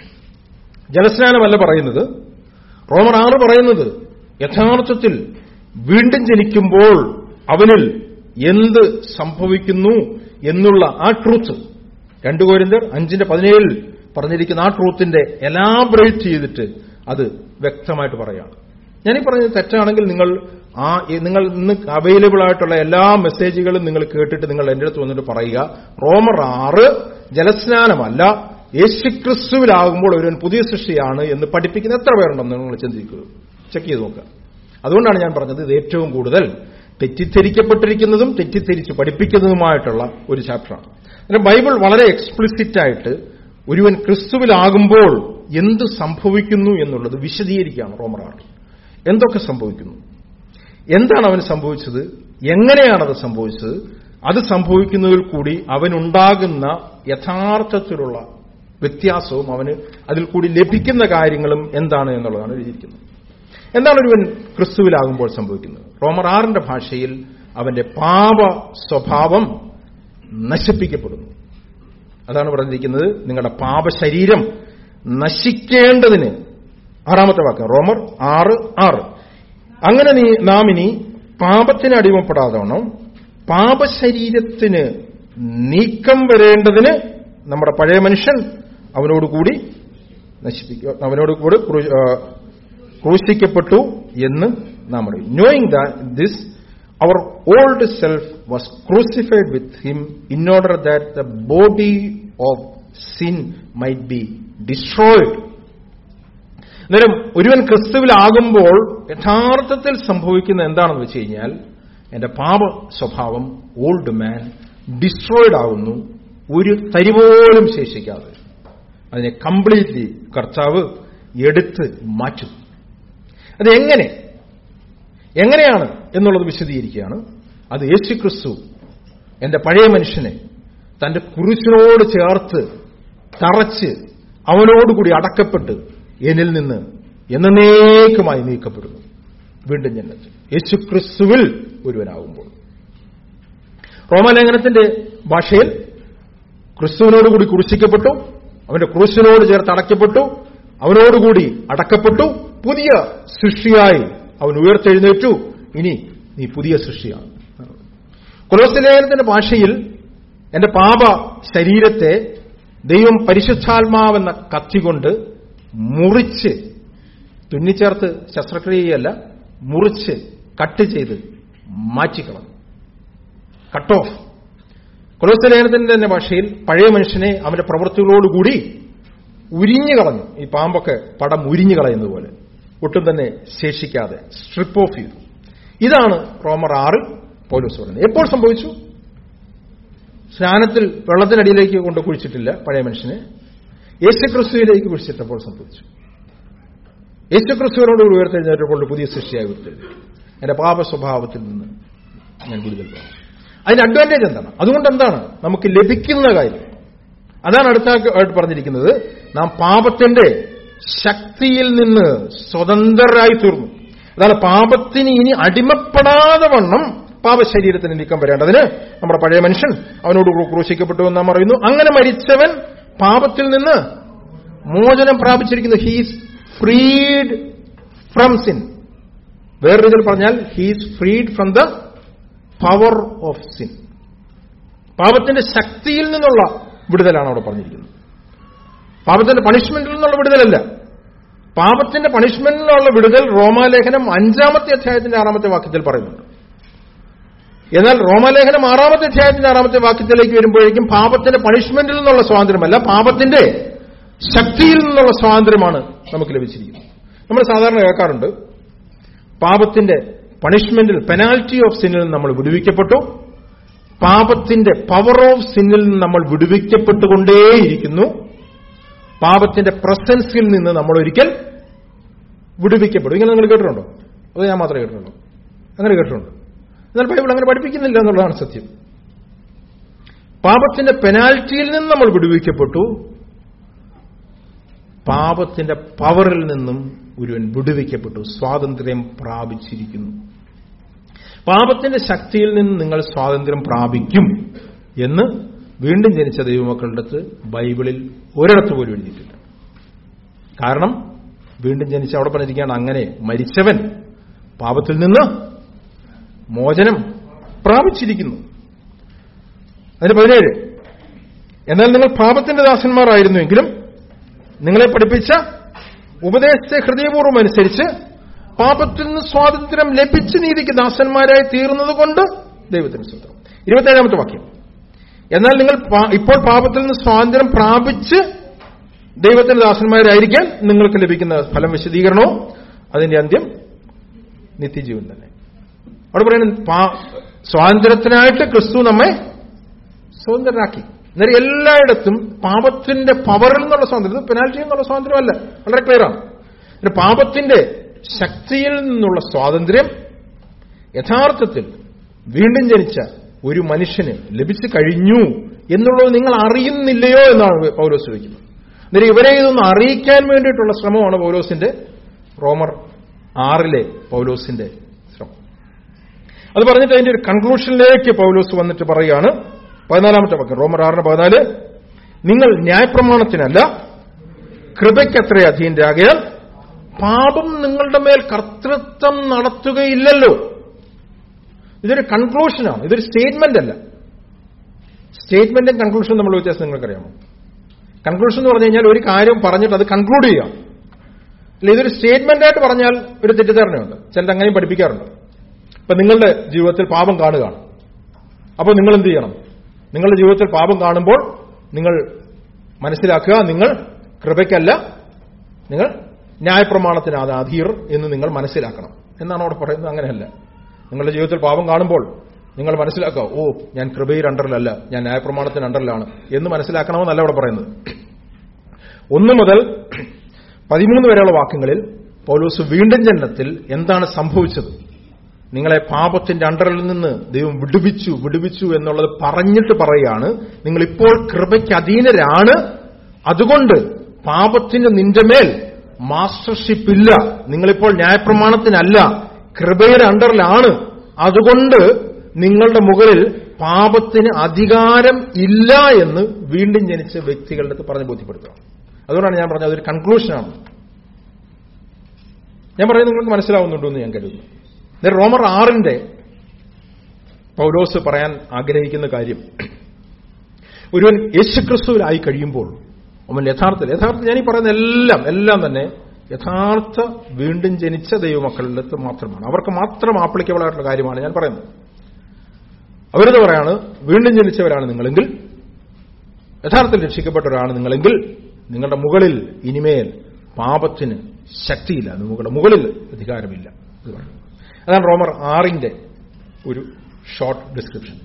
ജലസ്നാനമല്ല പറയുന്നത് റോമർ ആറ് പറയുന്നത് യഥാർത്ഥത്തിൽ വീണ്ടും ജനിക്കുമ്പോൾ അവനിൽ എന്ത് സംഭവിക്കുന്നു എന്നുള്ള ആ ട്രൂത്ത് രണ്ടു കോരിന്തർ അഞ്ചിന്റെ പതിനേഴിൽ പറഞ്ഞിരിക്കുന്ന ആ ട്രൂത്തിന്റെ എലാബറേറ്റ് ചെയ്തിട്ട് അത് വ്യക്തമായിട്ട് പറയാണ് ഞാനീ പറഞ്ഞത് തെറ്റാണെങ്കിൽ നിങ്ങൾ ആ ഈ- നിങ്ങൾ ഇന്ന് അവൈലബിൾ ആയിട്ടുള്ള എല്ലാ മെസ്സേജുകളും നിങ്ങൾ കേട്ടിട്ട് നിങ്ങൾ എന്റെ അടുത്ത് വന്നിട്ട് പറയുക റോമർ ആറ് ജലസ്നാനമല്ല യേശുക്രിസ്തുവിലാകുമ്പോൾ ഒരുവൻ പുതിയ സൃഷ്ടിയാണ് എന്ന് പഠിപ്പിക്കുന്ന എത്ര പേരുണ്ടെന്ന് നിങ്ങൾ ചിന്തിക്കുക ചെക്ക് ചെയ്ത് നോക്കുക അതുകൊണ്ടാണ് ഞാൻ പറഞ്ഞത് ഇത് ഏറ്റവും കൂടുതൽ തെറ്റിദ്ധരിക്കപ്പെട്ടിരിക്കുന്നതും തെറ്റിദ്ധരിച്ച് പഠിപ്പിക്കുന്നതുമായിട്ടുള്ള ഒരു ചാപ്റ്ററാണ് അങ്ങനെ ബൈബിൾ വളരെ എക്സ്പ്ലിസിറ്റ് ആയിട്ട് ഒരുവൻ ക്രിസ്തുവിലാകുമ്പോൾ എന്ത് സംഭവിക്കുന്നു എന്നുള്ളത് വിശദീകരിക്കുകയാണ് റോമർ ആറിൽ എന്തൊക്കെ സംഭവിക്കുന്നു എന്താണ് അവന് സംഭവിച്ചത് എങ്ങനെയാണത് സംഭവിച്ചത് അത് സംഭവിക്കുന്നതിൽ കൂടി അവനുണ്ടാകുന്ന യഥാർത്ഥത്തിലുള്ള വ്യത്യാസവും അവന് അതിൽ കൂടി ലഭിക്കുന്ന കാര്യങ്ങളും എന്താണ് എന്നുള്ളതാണ് എഴുതിയിരിക്കുന്നത് എന്താണ് ഒരുവൻ ക്രിസ്തുവിലാകുമ്പോൾ സംഭവിക്കുന്നത് റോമർ ആറിന്റെ ഭാഷയിൽ അവന്റെ പാപ സ്വഭാവം നശിപ്പിക്കപ്പെടുന്നു അതാണ് പറഞ്ഞിരിക്കുന്നത് നിങ്ങളുടെ പാപശരീരം നശിക്കേണ്ടതിന് ആറാമത്തെ വാക്ക് റോമർ ആറ് ആറ് അങ്ങനെ നീ നാം ഇനി പാപത്തിന് അടിമപ്പെടാതവണ്ണം പാപശരീരത്തിന് നീക്കം വരേണ്ടതിന് നമ്മുടെ പഴയ മനുഷ്യൻ അവനോടുകൂടി നശിപ്പിക്കുക അവനോട് കൂടി ക്രൂ- ആ, ക്രൂശിക്കപ്പെട്ടു എന്ന് നാം അറിയും knowing this our old self was crucified with him in order that the body of sin might be destroyed അന്നേരം ഒരുവൻ ക്രിസ്തുവിലാകുമ്പോൾ യഥാർത്ഥത്തിൽ സംഭവിക്കുന്ന എന്താണെന്ന് വെച്ച് കഴിഞ്ഞാൽ എന്റെ പാപ സ്വഭാവം ഓൾഡ് മാൻ ഡിസ്ട്രോയിഡ് ആകുന്നു ഒരു തരി പോലും ശേഷിക്കാതെ അതിനെ കംപ്ലീറ്റ്ലി കർത്താവ് എടുത്ത് മാറ്റും അതെങ്ങനെ എങ്ങനെയാണ് എന്നുള്ളത് വിശദീകരിക്കുകയാണ് അത് യേശു ക്രിസ്തു എന്റെ പഴയ മനുഷ്യനെ തന്റെ കുരിശിനോട് ചേർത്ത് തറച്ച് അവനോടുകൂടി അടക്കപ്പെട്ട് എന്നിൽ നിന്ന് എന്നേക്കുമായി നീക്കപ്പെടുന്നു വീണ്ടും ജന്മത്തിൽ യേശു ക്രിസ്തുവിൽ ഒരുവനാകുമ്പോൾ റോമാലേഖനത്തിന്റെ ഭാഷയിൽ ക്രിസ്തുവിനോടുകൂടി കുരിശിക്കപ്പെട്ടു അവന്റെ ക്രൂശിനോട് ചേർത്ത് അടയ്ക്കപ്പെട്ടു അവനോടുകൂടി അടക്കപ്പെട്ടു പുതിയ സൃഷ്ടിയായി അവൻ ഉയർത്തെഴുന്നേറ്റു ഇനി നീ പുതിയ സൃഷ്ടിയാണ് കുലോസ്ലേഖനത്തിന്റെ ഭാഷയിൽ എന്റെ പാപ ശരീരത്തെ ദൈവം പരിശുദ്ധാത്മാവെന്ന കത്തികൊണ്ട് മുറിച്ച് തുന്നിച്ചേർത്ത് ശസ്ത്രക്രിയയല്ല മുറിച്ച് കട്ട് ചെയ്ത് മാറ്റിക്കളഞ്ഞു കട്ട് ഓഫ് കൊലോസ്ലേഖനത്തിന്റെ തന്നെ ഭാഷയിൽ പഴയ മനുഷ്യനെ അവന്റെ പ്രവൃത്തികളോടുകൂടി ഉരിഞ്ഞു കളഞ്ഞു ഈ പാമ്പൊക്കെ പടം ഉരിഞ്ഞു കളയുന്നത് പോലെ ഒട്ടും തന്നെ ശേഷിക്കാതെ സ്ട്രിപ്പ് ഓഫ് ചെയ്തു ഇതാണ് റോമർ ആറ് പൗലോസ് പറയുന്നത് എപ്പോൾ സംഭവിച്ചു സ്നാനത്തിൽ വെള്ളത്തിനടിയിലേക്ക് കൊണ്ട് കുഴിച്ചിട്ടില്ല പഴയ മനുഷ്യനെ യേശുക്രിസ്തുവിലേക്ക് കുഴിച്ചിട്ടപ്പോൾ സംഭവിച്ചു യേശുക്രിസ്തുവിനോട് ഉയർത്തെഴുന്നേറ്റപ്പോൾ പുതിയ സൃഷ്ടിയായി ഉയർത്തെഴുന്നേറ്റു എന്റെ പാപ സ്വഭാവത്തിൽ നിന്ന് ഞാൻ കൂടുതൽ പറഞ്ഞു അതിന് അഡ്വാൻറ്റേജ് എന്താണ് അതുകൊണ്ട് എന്താണ് നമുക്ക് ലഭിക്കുന്ന കാര്യം അതാണ് അടുത്ത ആയിട്ട് പറഞ്ഞിരിക്കുന്നത് നാം പാപത്തിന്റെ ശക്തിയിൽ നിന്ന് സ്വതന്ത്രരായി തീർന്നു അതാണ് പാപത്തിന് ഇനി അടിമപ്പെടാതെ വണ്ണം പാപശരീരത്തിന് നീക്കം വരേണ്ടതിന് നമ്മുടെ പഴയ മനുഷ്യൻ അവനോട് ക്രൂശിക്കപ്പെട്ടു എന്ന് നാം പറയുന്നു അങ്ങനെ മരിച്ചവൻ പാപത്തിൽ നിന്ന് മോചനം പ്രാപിച്ചിരിക്കുന്നു ഹീസ് ഫ്രീഡ് ഫ്രം സിൻ വേറൊരു ഇതിൽ പറഞ്ഞാൽ he's freed from the power of sin പാപത്തിന്റെ ശക്തിയിൽ നിന്നുള്ള വിടുതലാണ് അവിടെ പറഞ്ഞിരിക്കുന്നത് പാപത്തിന്റെ പണിഷ്മെന്റിൽ നിന്നുള്ള വിടുതലല്ല പാപത്തിന്റെ പണിഷ്മെന്റിൽ നിന്നുള്ള വിടുതൽ റോമാലേഖനം അഞ്ചാമത്തെ അധ്യായത്തിന്റെ ആറാമത്തെ വാക്യത്തിൽ പറയുന്നുണ്ട് എന്നാൽ റോമാലേഖനം ആറാമത്തെ അധ്യായത്തിന്റെ ആറാമത്തെ വാക്യത്തിലേക്ക് വരുമ്പോഴേക്കും പാപത്തിന്റെ പണിഷ്മെന്റിൽ നിന്നുള്ള സ്വാതന്ത്ര്യമല്ല പാപത്തിന്റെ ശക്തിയിൽ നിന്നുള്ള സ്വാതന്ത്ര്യമാണ് നമുക്ക് ലഭിച്ചിരിക്കുന്നത് നമ്മൾ സാധാരണ കേൾക്കാറുണ്ട് പാപത്തിന്റെ പണിഷ്മെന്റിൽ പെനാൽറ്റി ഓഫ് സിന്നിൽ നിന്ന് നമ്മൾ വിടുവിക്കപ്പെട്ടു പാപത്തിന്റെ പവർ ഓഫ് സിന്നിൽ നിന്ന് നമ്മൾ വിടുവിക്കപ്പെട്ടുകൊണ്ടേയിരിക്കുന്നു പാപത്തിന്റെ പ്രസൻസിൽ നിന്ന് നമ്മൾ ഒരിക്കൽ വിടുവിക്കപ്പെടും ഇങ്ങനെ നിങ്ങൾ കേട്ടിട്ടുണ്ടോ അത് ഞാൻ മാത്രമേ കേട്ടിട്ടുള്ളൂ അങ്ങനെ കേട്ടിട്ടുണ്ട് എന്നാൽ ബൈബിൾ അങ്ങനെ പഠിപ്പിക്കുന്നില്ല എന്നുള്ളതാണ് സത്യം പാപത്തിന്റെ പെനാൽറ്റിയിൽ നിന്ന് നമ്മൾ വിടുവിക്കപ്പെട്ടു പാപത്തിന്റെ പവറിൽ നിന്നും ഒരുവൻ വിടുവിക്കപ്പെട്ടു സ്വാതന്ത്ര്യം പ്രാപിച്ചിരിക്കുന്നു പാപത്തിന്റെ ശക്തിയിൽ നിന്ന് നിങ്ങൾ സ്വാതന്ത്ര്യം പ്രാപിക്കും എന്ന് വീണ്ടും ജനിച്ച ദൈവമക്കളുടെ അടുത്ത് ബൈബിളിൽ ഒരിടത്ത് പോലും എഴുതിയിട്ടില്ല കാരണം വീണ്ടും ജനിച്ച അവിടെ പറഞ്ഞിരിക്കുകയാണ് അങ്ങനെ മരിച്ചവൻ പാപത്തിൽ നിന്ന് മോചനം പ്രാപിച്ചിരിക്കുന്നു അതിന് പതിനേഴ് എന്നാൽ നിങ്ങൾ പാപത്തിന്റെ ദാസന്മാരായിരുന്നുവെങ്കിലും നിങ്ങളെ പഠിപ്പിച്ച ഉപദേശത്തെ ഹൃദയപൂർവ്വം അനുസരിച്ച് പാപത്തിൽ നിന്ന് സ്വാതന്ത്ര്യം ലഭിച്ച് നീതിക്ക് ദാസന്മാരായി തീർന്നത് കൊണ്ട് ദൈവത്തിന് സ്വന്തം ഇരുപത്തേഴാമത്തെ വാക്യം എന്നാൽ നിങ്ങൾ പാ- ഇപ്പോൾ പാപത്തിൽ നിന്ന് സ്വാതന്ത്ര്യം പ്രാപിച്ച് ദൈവത്തിന്റെ ദാസന്മാരായിരിക്കാൻ നിങ്ങൾക്ക് ലഭിക്കുന്ന ഫലം വിശദീകരണവും അതിന്റെ അന്ത്യം നിത്യജീവൻ തന്നെ അവിടെ പറയുന്നത് പാ- സ്വാതന്ത്ര്യത്തിനായിട്ട് ക്രിസ്തു നമ്മെ സ്വതന്ത്രരാക്കി അന്നേരം എല്ലായിടത്തും പാപത്തിന്റെ പവറിൽ നിന്നുള്ള സ്വാതന്ത്ര്യം പെനാൽറ്റി എന്നുള്ള സ്വാതന്ത്ര്യമല്ല വളരെ ക്ലിയറാണ് ഒരു പാപത്തിന്റെ ശക്തിയിൽ നിന്നുള്ള സ്വാതന്ത്ര്യം യഥാർത്ഥത്തിൽ വീണ്ടും ജനിച്ച ഒരു മനുഷ്യന് ലഭിച്ചു കഴിഞ്ഞു എന്നുള്ളത് നിങ്ങൾ അറിയുന്നില്ലയോ എന്നാണ് പൗലോസ് ചോദിക്കുന്നത് അന്നേരം ഇവരെ ഇതൊന്ന് അറിയിക്കാൻ വേണ്ടിയിട്ടുള്ള ശ്രമമാണ് പൗലോസിന്റെ റോമർ ആറിലെ പൗലോസിന്റെ ശ്രമം അത് പറഞ്ഞിട്ട് അതിന്റെ ഒരു കൺക്ലൂഷനിലേക്ക് പൗലോസ് വന്നിട്ട് പറയുകയാണ് പതിനാലാമത്തെ വാക്യം റോമർ ആറിന് പതിനാല് നിങ്ങൾ ന്യായപ്രമാണത്തിനല്ല കൃപയ്ക്കത്ര അധീനരാകയാൽ പാപം നിങ്ങളുടെ മേൽ കർത്തൃത്വം നടത്തുകയില്ലല്ലോ ഇതൊരു കൺക്ലൂഷനാണ് ഇതൊരു സ്റ്റേറ്റ്മെന്റ് അല്ല സ്റ്റേറ്റ്മെന്റും കൺക്ലൂഷനും നമ്മൾ വ്യത്യാസം നിങ്ങൾക്കറിയാമോ കൺക്ലൂഷൻ എന്ന് പറഞ്ഞു കഴിഞ്ഞാൽ ഒരു കാര്യം പറഞ്ഞിട്ട് അത് കൺക്ലൂഡ് ചെയ്യാം അല്ല ഇതൊരു സ്റ്റേറ്റ്മെന്റ് ആയിട്ട് പറഞ്ഞാൽ ഒരു തെറ്റിദ്ധാരണയുണ്ട് ചിലത് അങ്ങനെയും പഠിപ്പിക്കാറുണ്ട് ഇപ്പൊ നിങ്ങളുടെ ജീവിതത്തിൽ പാപം കാണുകയാണ് അപ്പോൾ നിങ്ങൾ എന്ത് ചെയ്യണം നിങ്ങളുടെ ജീവിതത്തിൽ പാപം കാണുമ്പോൾ നിങ്ങൾ മനസ്സിലാക്കുക നിങ്ങൾ കൃപയ്ക്കല്ല നിങ്ങൾ ന്യായപ്രമാണത്തിന് അത് അധീർ എന്ന് നിങ്ങൾ മനസ്സിലാക്കണം എന്നാണ് അവിടെ പറയുന്നത് അങ്ങനെയല്ല നിങ്ങളുടെ ജീവിതത്തിൽ പാപം കാണുമ്പോൾ നിങ്ങൾ മനസ്സിലാക്കുക ഓ ഞാൻ കൃപയിൽ അണ്ടറിലല്ല ഞാൻ ന്യായപ്രമാണത്തിന് അണ്ടറിലാണ് എന്ന് മനസ്സിലാക്കണമെന്നല്ല അവിടെ പറയുന്നത് ഒന്ന് മുതൽ പതിമൂന്ന് വരെയുള്ള വാക്യങ്ങളിൽ പൗലോസ് വീണ്ടും ജന്മത്തിൽ എന്താണ് സംഭവിച്ചത് നിങ്ങളെ പാപത്തിന്റെ അണ്ടറിൽ നിന്ന് ദൈവം വിടുവിച്ചു വിടുവിച്ചു എന്നുള്ളത് പറഞ്ഞിട്ട് പറയുകയാണ് നിങ്ങൾ ഇപ്പോൾ കൃപയ്ക്ക് അധീനരാണ് അതുകൊണ്ട് പാപത്തിന് നിന്റെ മേൽ മാസ്റ്റർഷിപ്പ് ഇല്ല നിങ്ങളിപ്പോൾ ന്യായപ്രമാണത്തിനല്ല കൃപയുടെ അണ്ടറിലാണ് അതുകൊണ്ട് നിങ്ങളുടെ മുകളിൽ പാപത്തിന് അധികാരം ഇല്ല എന്ന് വീണ്ടും ജനിച്ച വ്യക്തികളുടെ അടുത്ത് പറഞ്ഞ് ബോധ്യപ്പെടുത്തുക അതുകൊണ്ടാണ് ഞാൻ പറഞ്ഞത് അതൊരു കൺക്ലൂഷനാണ് ഞാൻ പറയുന്നത് നിങ്ങൾക്ക് മനസ്സിലാവുന്നുണ്ടോ എന്ന് ഞാൻ കരുതുന്നു ഇത് റോമർ ആറിന്റെ പൗലോസ് പറയാൻ ആഗ്രഹിക്കുന്ന കാര്യം ഒരുവൻ യേശുക്രിസ്തുവിലായി കഴിയുമ്പോൾ അവൻ യഥാർത്ഥത്തിൽ യഥാർത്ഥത്തിൽ ഞാൻ ഈ പറയുന്ന എല്ലാം എല്ലാം തന്നെ യഥാർത്ഥ വീണ്ടും ജനിച്ച ദൈവമക്കളുടെ അടുത്ത് മാത്രമാണ് അവർക്ക് മാത്രം ആപ്ലിക്കബിൾ ആയിട്ടുള്ള കാര്യമാണ് ഞാൻ പറയുന്നത് അവരത് പറയാണ് വീണ്ടും ജനിച്ചവരാണ് നിങ്ങളെങ്കിൽ യഥാർത്ഥത്തിൽ രക്ഷിക്കപ്പെട്ടവരാണ് നിങ്ങളെങ്കിൽ നിങ്ങളുടെ മുകളിൽ ഇനിമേൽ പാപത്തിന് ശക്തിയില്ല നിങ്ങളുടെ മുകളിൽ അധികാരമില്ല ഇത് പറഞ്ഞു അതാണ് റോമർ ആറിന്റെ ഒരു ഷോർട്ട് ഡിസ്ക്രിപ്ഷൻ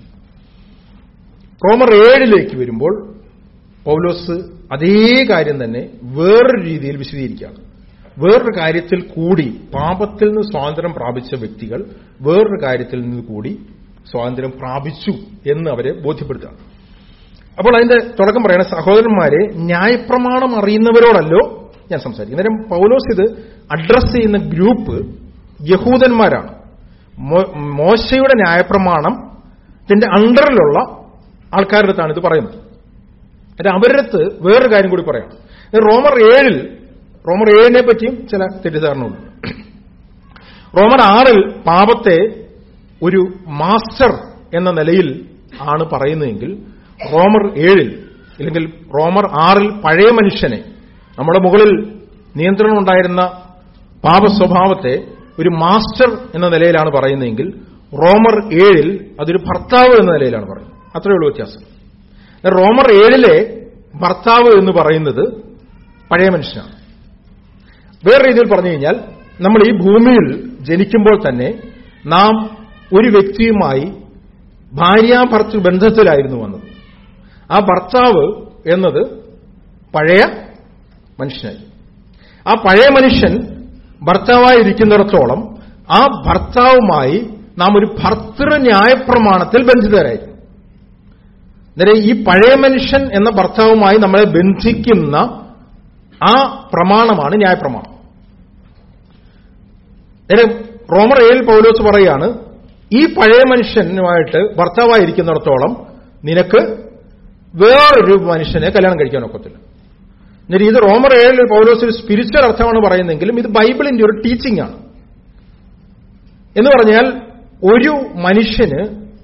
റോമർ ഏഴിലേക്ക് വരുമ്പോൾ പൗലോസ് അതേ കാര്യം തന്നെ വേറൊരു രീതിയിൽ വിശദീകരിക്കുകയാണ് വേറൊരു കാര്യത്തിൽ കൂടി പാപത്തിൽ നിന്ന് സ്വാതന്ത്ര്യം പ്രാപിച്ച വ്യക്തികൾ വേറൊരു കാര്യത്തിൽ നിന്ന് കൂടി സ്വാതന്ത്ര്യം പ്രാപിച്ചു എന്ന് അവരെ ബോധ്യപ്പെടുത്തുകയാണ് അപ്പോൾ അതിന്റെ തുടക്കം പറയണ സഹോദരന്മാരെ ന്യായപ്രമാണം അറിയുന്നവരോടല്ലോ ഞാൻ സംസാരിക്കും അന്നേരം പൗലോസ് ഇത് അഡ്രസ് ചെയ്യുന്ന ഗ്രൂപ്പ് യഹൂദന്മാരാണ് മോ- മോശയുടെ ന്യായപ്രമാണത്തിന്റെ അണ്ടറിലുള്ള ആൾക്കാരുടെ അടുത്താണ് ഇത് പറയുന്നത് അത് അവരുടെ അടുത്ത് വേറൊരു കാര്യം കൂടി പറയാം ഇത് റോമർ ഏഴിൽ റോമർ ഏഴിനെ പറ്റിയും ചില തെറ്റിദ്ധാരണകളുണ്ട് റോമർ ആറിൽ പാപത്തെ ഒരു മാസ്റ്റർ എന്ന നിലയിൽ ആണ് പറയുന്നതെങ്കിൽ റോമർ ഏഴിൽ അല്ലെങ്കിൽ റോമർ ആറിൽ പഴയ മനുഷ്യനെ നമ്മുടെ മുകളിൽ നിയന്ത്രണം ഉണ്ടായിരുന്ന പാപ സ്വഭാവത്തെ ഒരു മാസ്റ്റർ എന്ന നിലയിലാണ് പറയുന്നതെങ്കിൽ റോമർ ഏഴിൽ അതൊരു ഭർത്താവ് എന്ന നിലയിലാണ് പറയുന്നത് അത്രയേ ഉള്ളൂ വ്യത്യാസം റോമർ ഏഴിലെ ഭർത്താവ് എന്ന് പറയുന്നത് പഴയ മനുഷ്യനാണ് വേറെ രീതിയിൽ പറഞ്ഞു കഴിഞ്ഞാൽ നമ്മൾ ഈ ഭൂമിയിൽ ജനിക്കുമ്പോൾ തന്നെ നാം ഒരു വ്യക്തിയുമായി ഭാര്യാഭർത്തൃ ബന്ധത്തിലായിരുന്നു വന്നത് ആ ഭർത്താവ് എന്നത് പഴയ മനുഷ്യനായി ആ പഴയ മനുഷ്യൻ ഭർത്താവായിരിക്കുന്നിടത്തോളം ആ ഭർത്താവുമായി നാം ഒരു ഭർത്തൃ ന്യായപ്രമാണത്തിൽ ബന്ധിതരായിരുന്നു അന്നേരം ഈ പഴയ മനുഷ്യൻ എന്ന ഭർത്താവുമായി നമ്മളെ ബന്ധിക്കുന്ന ആ പ്രമാണമാണ് ന്യായപ്രമാണം അന്നേരം റോമർ ഏൽ പൗലോസ് പറയാണ് ഈ പഴയ മനുഷ്യനുമായിട്ട് ഭർത്താവായിരിക്കുന്നിടത്തോളം നിനക്ക് വേറൊരു മനുഷ്യനെ കല്യാണം കഴിക്കാൻ ഒക്കത്തില്ല എന്നിട്ട് ഇത് റോമർ ഏഴിൽ പൗലോസ് ഒരു സ്പിരിച്വൽ അർത്ഥമാണ് പറയുന്നെങ്കിലും ഇത് ബൈബിളിന്റെ ഒരു ടീച്ചിങ് ആണ് എന്ന് പറഞ്ഞാൽ ഒരു മനുഷ്യന്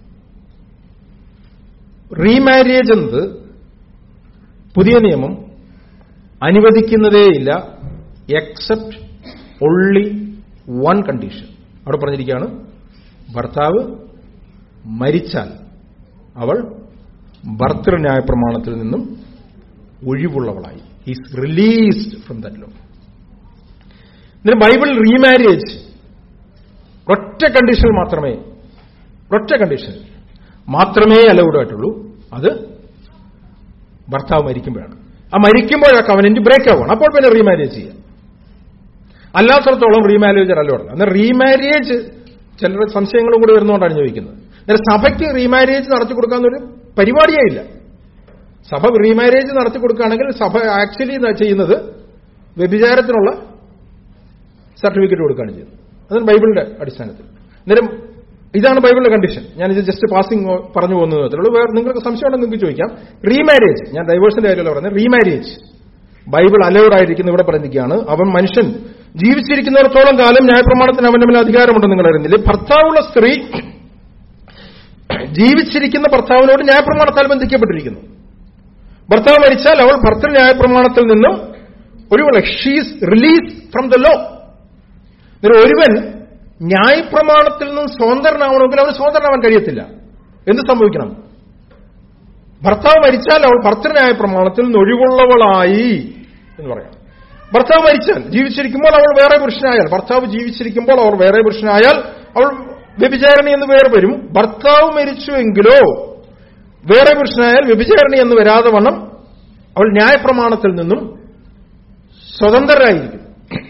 റീമാരേജ് എന്നത് പുതിയ നിയമം അനുവദിക്കുന്നതേയില്ല എക്സെപ്റ്റ് ഒള്ളി വൺ കണ്ടീഷൻ അവിടെ പറഞ്ഞിരിക്കുകയാണ് ഭർത്താവ് മരിച്ചാൽ അവൾ ഭർത്തൃന്യായ പ്രമാണത്തിൽ നിന്നും ഒഴിവുള്ളവളായി is released from that law ഇതിന് ബൈബിൾ റീമാരേജ് ഒറ്റ കണ്ടീഷനിൽ മാത്രമേ ഒറ്റ കണ്ടീഷനിൽ മാത്രമേ അലൗഡ് ആയിട്ടുള്ളൂ അത് ഭർത്താവ് മരിക്കുമ്പോഴാണ് ആ മരിക്കുമ്പോൾ ആ കവനന്റ് ബ്രേക്ക് ആവുകയാണ് അപ്പോൾ പിന്നെ റീമാരേജ് ചെയ്യാം അല്ലാത്തടത്തോളം റീമാരേജ് അലൗഡ് എന്നാൽ റീമാരേജ് ചിലരുടെ സംശയങ്ങളും കൂടി വരുന്നതുകൊണ്ടാണ് ചോദിക്കുന്നത് എന്നാൽ സഭയ്ക്ക് റീമാരേജ് നടത്തി കൊടുക്കാന്നൊരു പരിപാടിയേ ഇല്ല സഭ റീമാരേജ് നടത്തി കൊടുക്കുകയാണെങ്കിൽ സഭ ആക്ച്വലി ചെയ്യുന്നത് വ്യഭിചാരത്തിനുള്ള സർട്ടിഫിക്കറ്റ് കൊടുക്കുകയാണ് ചെയ്യുന്നത് അതാണ് ബൈബിളിന്റെ അടിസ്ഥാനത്തിൽ അന്നേരം ഇതാണ് ബൈബിളിന്റെ കണ്ടീഷൻ ഞാനിത് ജസ്റ്റ് പാസിംഗ് പറഞ്ഞു പോകുന്നത് മാത്രമേ വേറെ നിങ്ങൾക്ക് സംശയം ഉണ്ടെങ്കിൽ നിങ്ങൾക്ക് ചോദിക്കാം റീമാരേജ് ഞാൻ ഡൈവേഴ്സിന്റെ കാര്യമല്ല പറയുന്നത് റീമാരേജ് ബൈബിൾ അലൗഡ് ആയിരിക്കുന്ന ഇവിടെ പറഞ്ഞിരിക്കുകയാണ് അവൻ മനുഷ്യൻ ജീവിച്ചിരിക്കുന്നിടത്തോളം കാലം ന്യായപ്രമാണത്തിന് അവന്റെ മേലെ അധികാരമുണ്ടെന്ന് നിങ്ങൾ അറിയുന്നില്ലേ ഭർത്താവുള്ള സ്ത്രീ ജീവിച്ചിരിക്കുന്ന ഭർത്താവിനോട് ന്യായപ്രമാണത്താൽ ബന്ധിക്കപ്പെട്ടിരിക്കുന്നു ഭർത്താവ് മരിച്ചാൽ അവൾ ഭർത്തൃ ന്യായപ്രമാണത്തിൽ നിന്നും ഒരു she's release from the law ഒരുവൻ ന്യായപ്രമാണത്തിൽ നിന്നും സ്വതന്ത്രനാവണമെങ്കിൽ അവന് സ്വതന്ത്രനാവാൻ കഴിയത്തില്ല എന്ത് സംഭവിക്കണം ഭർത്താവ് മരിച്ചാൽ അവൾ ഭർത്തൃന്യായ പ്രമാണത്തിൽ നിന്ന് ഒഴിവുള്ളവളായി എന്ന് പറയാം ഭർത്താവ് മരിച്ചാൽ ജീവിച്ചിരിക്കുമ്പോൾ അവൾ വേറെ പുരുഷനായാൽ ഭർത്താവ് ജീവിച്ചിരിക്കുമ്പോൾ അവർ വേറെ പുരുഷനായാൽ അവൾ വ്യഭിചാരണി എന്ന് വേറെ വരും ഭർത്താവ് മരിച്ചുവെങ്കിലോ വേറെ പുരുഷനായാൽ വ്യഭിചാരണി എന്ന് വരാതെ വണ്ണം അവൾ ന്യായപ്രമാണത്തിൽ നിന്നും സ്വതന്ത്രരായിരിക്കും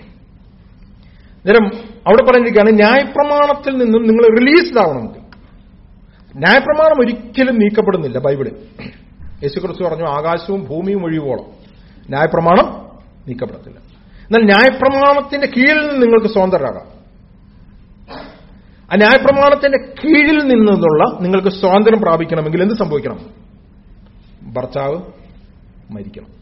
നേരം അവിടെ പറഞ്ഞിരിക്കുകയാണ് ന്യായപ്രമാണത്തിൽ നിന്നും നിങ്ങൾ റിലീസ്ഡ് ആവണമെങ്കിൽ ന്യായപ്രമാണം ഒരിക്കലും നീക്കപ്പെടുന്നില്ല ബൈബിളിൽ യേശുക്രിസ്തു പറഞ്ഞു ആകാശവും ഭൂമിയും ഒഴിവോളം ന്യായപ്രമാണം നീക്കപ്പെടത്തില്ല എന്നാൽ ന്യായപ്രമാണത്തിന്റെ കീഴിൽ നിന്ന് നിങ്ങൾക്ക് സ്വതന്ത്രരാകാം ആ ന്യായപ്രമാണത്തിന്റെ കീഴിൽ നിന്നുള്ള നിങ്ങൾക്ക് സ്വാതന്ത്ര്യം പ്രാപിക്കണമെങ്കിൽ എന്ത് സംഭവിക്കണം ഭർത്താവ് മരിക്കണം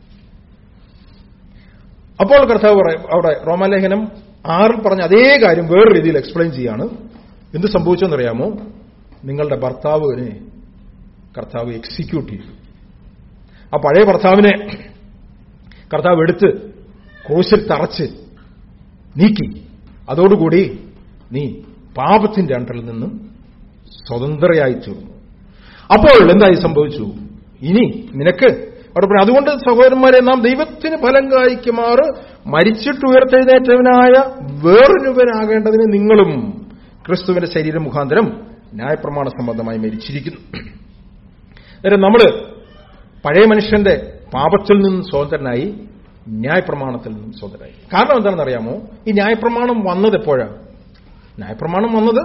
അപ്പോൾ കർത്താവ് പറയും അവിടെ റോമാലേഖനം ആറിൽ പറഞ്ഞ അതേ കാര്യം വേറെ രീതിയിൽ എക്സ്പ്ലെയിൻ ചെയ്യാണ് എന്ത് സംഭവിച്ചെന്നറിയാമോ നിങ്ങളുടെ ഭർത്താവിനെ കർത്താവ് എക്സിക്യൂട്ട് ചെയ്തു ആ പഴയ ഭർത്താവിനെ കർത്താവ് എടുത്ത് ക്രൂശിൽ തറച്ച് നീക്കി അതോടുകൂടി നീ പാപത്തിന്റെ അണ്ടറിൽ നിന്നും സ്വതന്ത്രയായി തീർന്നു അപ്പോൾ എന്തായി സംഭവിച്ചു ഇനി നിനക്ക് അവിടെ പറഞ്ഞു അതുകൊണ്ട് സഹോദരന്മാരെ നാം ദൈവത്തിന് ഫലം കായ്ക്കുമാറ് മരിച്ചിട്ട് ഉയർത്തെഴുന്നേറ്റവനായ വേറൊരുവനാകേണ്ടതിന് നിങ്ങളും ക്രിസ്തുവിന്റെ ശരീരം മുഖാന്തരം ന്യായപ്രമാണ സംബന്ധമായി മരിച്ചിരിക്കുന്നു അന്നേരം നമ്മൾ പഴയ മനുഷ്യന്റെ പാപത്തിൽ നിന്നും സ്വതന്ത്രനായി ന്യായപ്രമാണത്തിൽ നിന്നും സ്വതന്ത്രനായി കാരണം എന്താണെന്ന് അറിയാമോ ഈ ന്യായപ്രമാണം വന്നത് എപ്പോഴാണ് ന്യായപ്രമാണം വന്നത്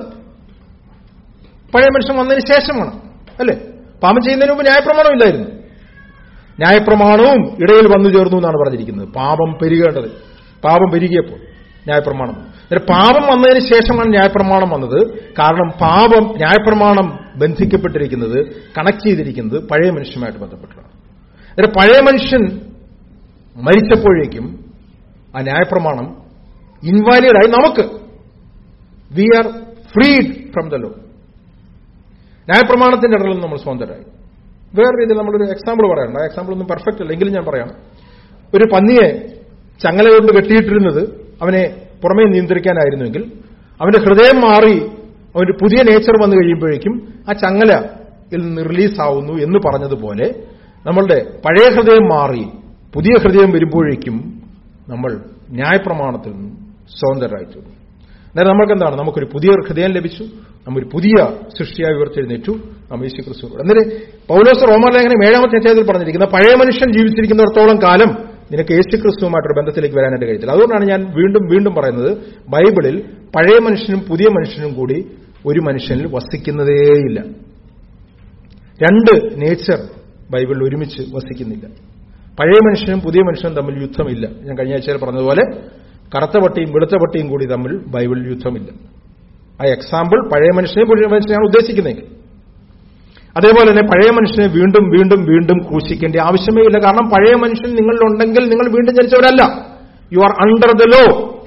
പഴയ മനുഷ്യൻ വന്നതിന് ശേഷമാണ് അല്ലേ പാപം ചെയ്യുന്നതിന് മുമ്പ് ന്യായപ്രമാണം ഇല്ലായിരുന്നു ന്യായപ്രമാണവും ഇടയിൽ വന്നു ചേർന്നു എന്നാണ് പറഞ്ഞിരിക്കുന്നത് പാപം പെരുകേണ്ടത് പാപം പെരുകിയപ്പോൾ ന്യായപ്രമാണം അന്നേരം പാപം വന്നതിന് ശേഷമാണ് ന്യായപ്രമാണം വന്നത് കാരണം പാപം ന്യായപ്രമാണം ബന്ധിക്കപ്പെട്ടിരിക്കുന്നത് കണക്ട് ചെയ്തിരിക്കുന്നത് പഴയ മനുഷ്യനുമായിട്ട് ബന്ധപ്പെട്ടാണ് അന്നേരം പഴയ മനുഷ്യൻ മരിച്ചപ്പോഴേക്കും ആ ന്യായപ്രമാണം ഇൻവാലിഡായി നമുക്ക് we are freed from the law ന്യായപ്രമാണത്തിന്റെ ഇടയിൽ നമ്മൾ സ്വതന്ത്രരായി വേറെ രീതിയിൽ നമ്മളൊരു എക്സാമ്പിൾ പറയണ്ട ആ എക്സാമ്പിൾ ഒന്നും പെർഫെക്റ്റ് അല്ല എങ്കിലും ഞാൻ പറയാം ഒരു പന്നിയെ ചങ്ങല കൊണ്ട് കെട്ടിയിട്ടിരുന്നത് അവനെ പുറമേ നിയന്ത്രിക്കാനായിരുന്നുവെങ്കിൽ അവന്റെ ഹൃദയം മാറി അവന്റെ പുതിയ നേച്ചർ വന്നു കഴിയുമ്പോഴേക്കും ആ ചങ്ങലയിൽ നിന്ന് റിലീസ് ആവുന്നു എന്ന് പറഞ്ഞതുപോലെ നമ്മളുടെ പഴയ ഹൃദയം മാറി പുതിയ ഹൃദയം വരുമ്പോഴേക്കും നമ്മൾ ന്യായപ്രമാണത്തിൽ നിന്നും സ്വതന്ത്രരായി തീർന്നു അന്നേരം നമ്മൾക്ക് എന്താണ് നമുക്കൊരു പുതിയ ഹൃദയം ലഭിച്ചു നമ്മൊരു പുതിയ സൃഷ്ടിയായി ഉയർത്തെഴുന്നേറ്റു നമ്മൾ യേശു ക്രിസ്തുവോട് അന്നേരം പൗലോസ് റോമാലേഖനം ഏഴാമത്തെ അധ്യായത്തിൽ പറഞ്ഞിരിക്കുന്ന പഴയ മനുഷ്യൻ ജീവിച്ചിരിക്കുന്നിടത്തോളം കാലം നിനക്ക് യേശു ക്രിസ്തുവുമായിട്ടൊരു ബന്ധത്തിലേക്ക് വരാനായിട്ട് കഴിയത്തില്ല അതുകൊണ്ടാണ് ഞാൻ വീണ്ടും വീണ്ടും പറയുന്നത് ബൈബിളിൽ പഴയ മനുഷ്യനും പുതിയ മനുഷ്യനും കൂടി ഒരു മനുഷ്യനിൽ വസിക്കുന്നതേയില്ല രണ്ട് നേച്ചർ ബൈബിളിൽ ഒരുമിച്ച് വസിക്കുന്നില്ല പഴയ മനുഷ്യനും പുതിയ മനുഷ്യനും തമ്മിൽ യുദ്ധമില്ല ഞാൻ കഴിഞ്ഞ ആഴ്ചയിൽ പറഞ്ഞതുപോലെ കറുത്ത പട്ടിയും വെളുത്ത പട്ടിയും കൂടി തമ്മിൽ ബൈബിളിൽ യുദ്ധമില്ല ആ എക്സാമ്പിൾ പഴയ മനുഷ്യനെ പുതിയ മനുഷ്യനെയാണ് ഉദ്ദേശിക്കുന്നതെങ്കിൽ അതേപോലെ തന്നെ പഴയ മനുഷ്യനെ വീണ്ടും വീണ്ടും വീണ്ടും ക്രൂശിക്കേണ്ട ആവശ്യമേ ഇല്ല കാരണം പഴയ മനുഷ്യൻ നിങ്ങളിലുണ്ടെങ്കിൽ നിങ്ങൾ വീണ്ടും ജനിച്ചവരല്ല you are under the law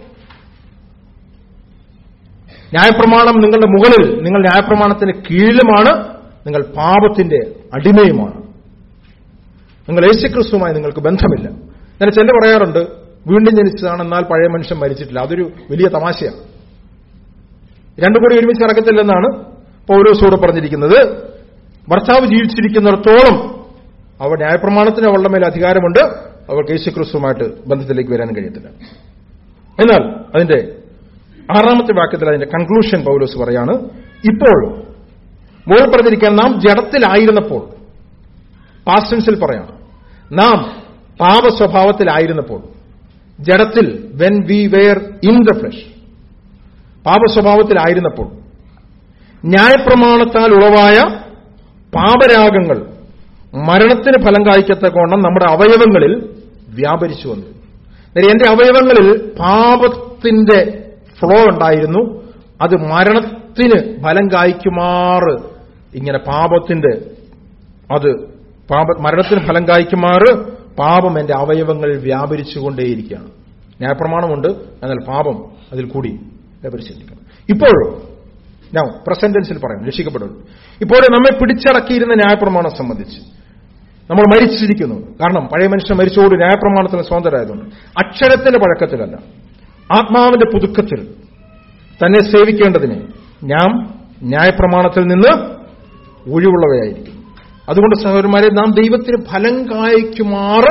ന്യായപ്രമാണം നിങ്ങളുടെ മുകളിൽ നിങ്ങൾ ന്യായപ്രമാണത്തിന് കീഴിലുമാണ് നിങ്ങൾ പാപത്തിന്റെ അടിമയുമാണ് നിങ്ങൾ യേശുക്രിസ്തുവുമായി നിങ്ങൾക്ക് ബന്ധമില്ല ഞാൻ ചില പറയാറുണ്ട് വീണ്ടും ജനിച്ചതാണ് എന്നാൽ പഴയ മനുഷ്യൻ മരിച്ചിട്ടില്ല അതൊരു വലിയ തമാശയാണ് രണ്ടും കൂടി ഒരുമിച്ച് നടക്കത്തില്ലെന്നാണ് പൗരോസോട് പറഞ്ഞിരിക്കുന്നത് ഭർത്താവ് ജീവിച്ചിരിക്കുന്നിടത്തോളം അവൾ ന്യായപ്രമാണത്തിന് അവളുടെ മേൽ അധികാരമുണ്ട് അവൾക്ക് യേശുക്രിസ്തുവുമായിട്ട് ബന്ധത്തിലേക്ക് വരാൻ കഴിയത്തില്ല എന്നാൽ അതിന്റെ ആറാമത്തെ വാക്യത്തിൽ അതിന്റെ കൺക്ലൂഷൻ പൗലോസ് പറയാണ് ഇപ്പോൾ മുകളിൽ പറഞ്ഞിരിക്കാൻ നാം ജഡത്തിലായിരുന്നപ്പോൾ പാസ്റ്റൻസിൽ പറയാണ് നാം പാപ സ്വഭാവത്തിലായിരുന്നപ്പോൾ ജഡത്തിൽ when we were in the flesh പാപ സ്വഭാവത്തിലായിരുന്നപ്പോൾ ന്യായപ്രമാണത്താൽ ഉളവായ പാപരാഗങ്ങൾ മരണത്തിന് ഫലം കായ്ക്കത്തക്കോണം നമ്മുടെ അവയവങ്ങളിൽ വ്യാപരിച്ചു വന്നു അതായത് എന്റെ അവയവങ്ങളിൽ പാപത്തിന്റെ ഫ്ലോ ഉണ്ടായിരുന്നു അത് മരണത്തിന് ഫലം കായ്ക്കുമാറ് ഇങ്ങനെ പാപത്തിന്റെ അത് പാപ മരണത്തിന് ഫലം കായ്ക്കുമാറ് പാപം എന്റെ അവയവങ്ങളിൽ വ്യാപരിച്ചുകൊണ്ടേയിരിക്കുകയാണ് ന്യായപ്രമാണമുണ്ട് എന്നാൽ പാപം അതിൽ കൂടി വ്യാപരിച്ചിരിക്കണം ഇപ്പോഴും ഞാൻ പ്രസന്റൻസിൽ പറയാം രക്ഷിക്കപ്പെടുള്ളൂ ഇപ്പോൾ നമ്മെ പിടിച്ചടക്കിയിരുന്ന ന്യായപ്രമാണം സംബന്ധിച്ച് നമ്മൾ മരിച്ചിരിക്കുന്നു കാരണം പഴയ മനുഷ്യൻ മരിച്ചോട് ന്യായപ്രമാണത്തിന് സ്വതന്ത്രരായതുകൊണ്ട് അക്ഷരത്തിന്റെ പഴക്കത്തിലല്ല ആത്മാവിന്റെ പുതുക്കത്തിൽ തന്നെ സേവിക്കേണ്ടതിന് ഞാൻ ന്യായപ്രമാണത്തിൽ നിന്ന് ഒഴിവുള്ളവയായിരിക്കും അതുകൊണ്ട് സഹോദരന്മാരെ നാം ദൈവത്തിന് ഫലം കായ്ക്കുമാറ്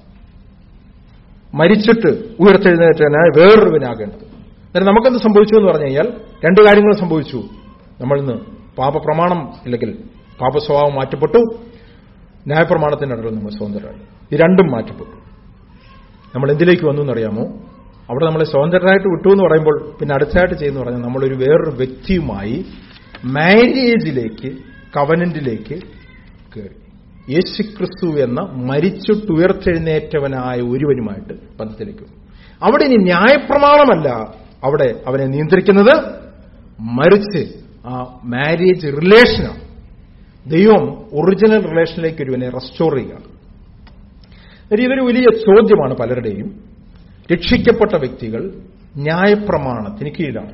മരിച്ചിട്ട് ഉയർത്തെഴുന്നേറ്റനായി വേറൊരുവനാകേണ്ടത് അന്നേരം നമുക്കെന്ത് സംഭവിച്ചു എന്ന് പറഞ്ഞു കഴിഞ്ഞാൽ രണ്ട് കാര്യങ്ങൾ സംഭവിച്ചു നമ്മൾ ഇന്ന് പാപപ്രമാണം ഇല്ലെങ്കിൽ പാപസ്വഭാവം മാറ്റപ്പെട്ടു ന്യായപ്രമാണത്തിന്റെ അടുത്ത് നമ്മൾ സ്വതന്ത്രരായി ഈ രണ്ടും മാറ്റപ്പെട്ടു നമ്മൾ എന്തിലേക്ക് വന്നു എന്നറിയാമോ അവിടെ നമ്മളെ സ്വതന്ത്രരായിട്ട് വിട്ടു എന്ന് പറയുമ്പോൾ പിന്നെ അടുത്തായിട്ട് ചെയ്യുന്ന പറഞ്ഞാൽ നമ്മളൊരു വേറൊരു വ്യക്തിയുമായി മാരേജിലേക്ക് കവനന്റിലേക്ക് കയറി യേശുക്രിസ്തു എന്ന മരിച്ചിട്ടുയർത്തെഴുന്നേറ്റവനായ ഒരുവനുമായിട്ട് ബന്ധത്തിലേക്ക് വന്നു അവിടെ ഇനി ന്യായപ്രമാണമല്ല അവിടെ അവനെ നിയന്ത്രിക്കുന്നത് മറിച്ച് ആ മാരേജ് റിലേഷനാണ് ദൈവം ഒറിജിനൽ റിലേഷനിലേക്ക് ഒരുവനെ റെസ്റ്റോർ ചെയ്യുകയാണ് ഒരു ഇതൊരു വലിയ ചോദ്യമാണ് പലരുടെയും രക്ഷിക്കപ്പെട്ട വ്യക്തികൾ ന്യായപ്രമാണത്തിന് കീഴിലാണ്